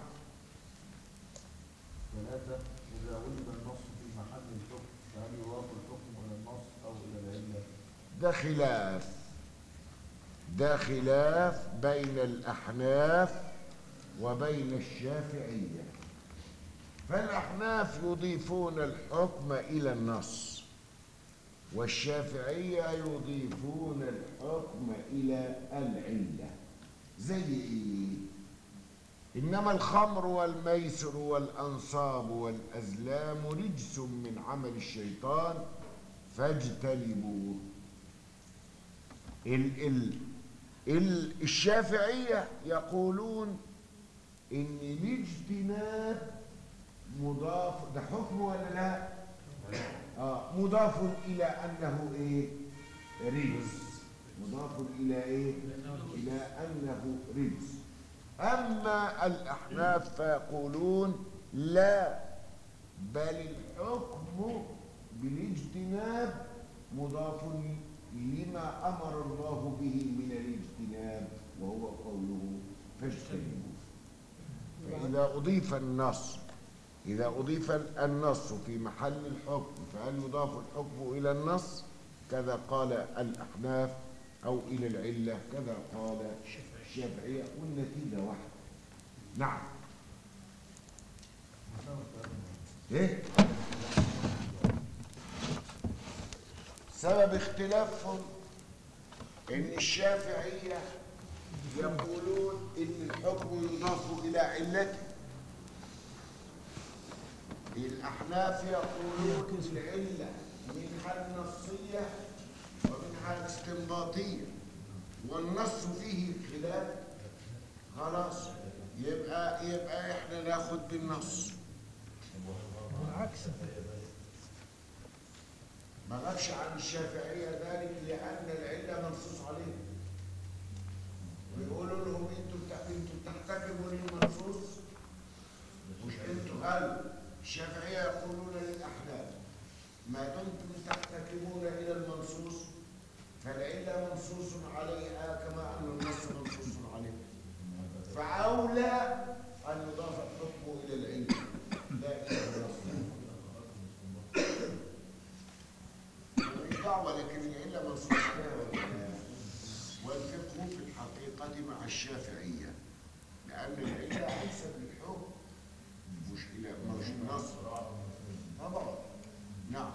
ثلاثة إذا وجد النص في محل الحكم فهل يضاف الحكم إلى النص أو إلى العلة؟ ده خلاف ده خلاف بين الأحناف وبين الشافعية فالأحناف يضيفون الحكم إلى النص والشافعية يضيفون الحكم إلى العلة زي إيه؟ إنما الخمر والميسر والأنصاب والأزلام رجس من عمل الشيطان فاجتنبوه ال ال ال الشافعية يقولون إن الاجتناب مضاف ده حكم ولا لا؟ آه مضاف إلى أنه إيه؟ رجس مضاف إلى إيه؟ إلى أنه رجس أما الأحناف فيقولون لا بل الحكم بالاجتناب مضاف لما أمر الله به من الاجتناب وهو قوله فاجتنبوه فإذا أضيف النص إذا أضيف النص في محل الحكم فهل يضاف الحكم إلى النص كذا قال الأحناف أو إلى العلة كذا قال الشافعية والنتيجة واحدة نعم إيه سبب اختلافهم إن الشافعية يقولون إن الحكم يضاف إلى علته الأحناف يقولون العلة منها النصية ومنها الاستنباطية والنص فيه خلاف خلاص يبقى يبقى احنا ناخد بالنص بالعكس ما غابش عن الشافعية ذلك لأن العلة منصوص عليه ويقولوا لهم انتوا بتح- انتوا بتحتكموا للمنصوص مش انتوا قالوا الشافعية يقولون للأحناف ما دمتم تحتكمون إلى المنصوص فالعلة منصوص عليها كما أن النص منصوص عليه فأولى أن يضاف الحكم إلى العلة لا إلى النص مش دعوة لكن العلة منصوص عليها والعلة. والفقه في الحقيقة مع الشافعية لأن العلة أنسب للحكم مش إلى مش النص طبعا نعم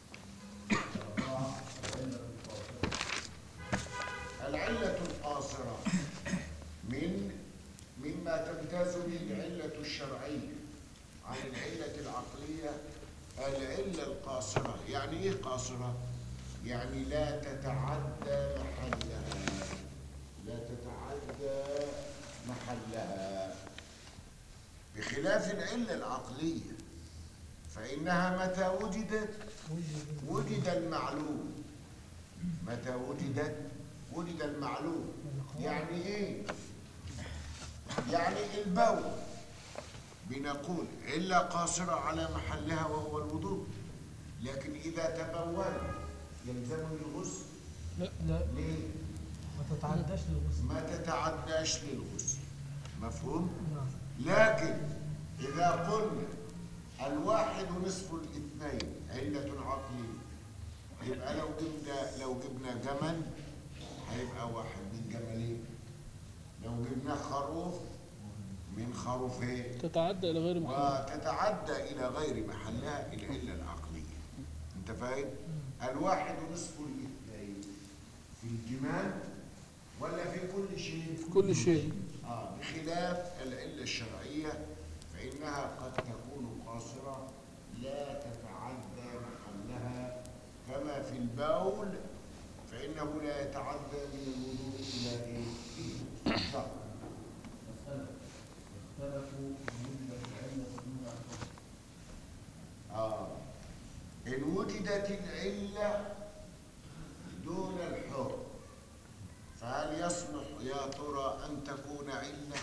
العلة القاصرة من مما تمتاز به العلة الشرعية عن العلة العقلية العلة القاصرة يعني إيه قاصرة؟ يعني لا تتعدى محلها لا تتعدى محلها بخلاف العلة العقلية فإنها متى وجدت وجد المعلوم متى وجدت وجد المعلوم يعني ايه يعني البول بنقول علة قاصرة على محلها وهو الوضوء لكن إذا تبول يلزمه الغسل لا لا ليه؟ ما تتعداش للغسل ما تتعداش للغسل مفهوم؟ نعم لكن إذا قلنا الواحد نصف الاثنين علة عقلية يبقى لو جبنا لو جبنا جمل هيبقى واحد من جملين لو جبنا خروف من خروفين تتعدى إلى غير محل وتتعدى إلى غير محلها العلة العقلية أنت فاهم؟ الواحد نصف الاثنين في الجمال ولا في كل شيء؟ كل شيء آه بخلاف العلة الشرعية فإنها قد تكون قاصرة لا تتعدى محلها كما في البول فإنه لا يتعدى من الوضوء إلى إيه؟ صح. مسألة اختلفوا في وجدت العلة دون الحكم آه إن وجدت العلة دون الحكم فهل يصلح يا ترى أن تكون علة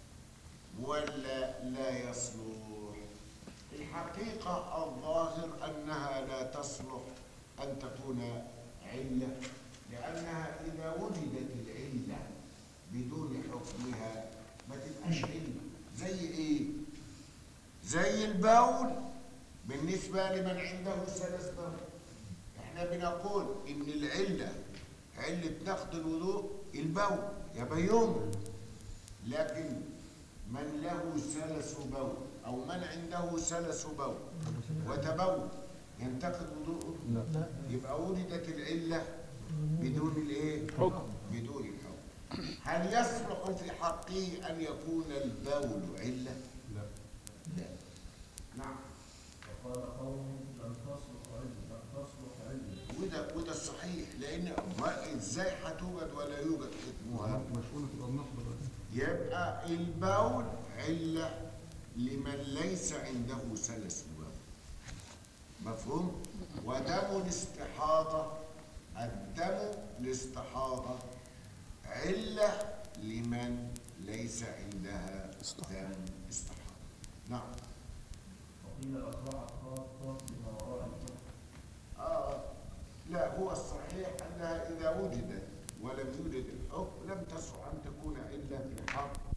ولا لا يصلح الحقيقة الظاهر أنها لا تصلح أن تكون علة لأنها إذا وجدت العلة بدون حكمها ما تبقاش علة زي إيه؟ زي البول بالنسبة لمن عنده سلس بول احنا بنقول ان العلة علة نقض الوضوء البول يبقى يوم لكن من له سلس بول او من عنده سلس بول وتبول ينتقد وضوءه لا يبقى وجدت العلة بدون الايه حكم بدون الحكم هل يصلح في حقه ان يكون البول علة لا لا نعم وقال قوم لم تصلح علة لم تصلح علة وده وده الصحيح لان ما ازاي هتوجد ولا يوجد حكمها مشغولة تبقى النقد بقى يبقى البول علة لمن ليس عنده سلس بول مفهوم ودم الاستحاضة الدم الاستحاضة علة لمن ليس عندها دم استحاضة نعم وقيل أصبحت خاصة بما وراء الحكم آه لا هو الصحيح أنها إذا وجدت ولم يوجد الحكم لم تصح أن تكون إلا في الحق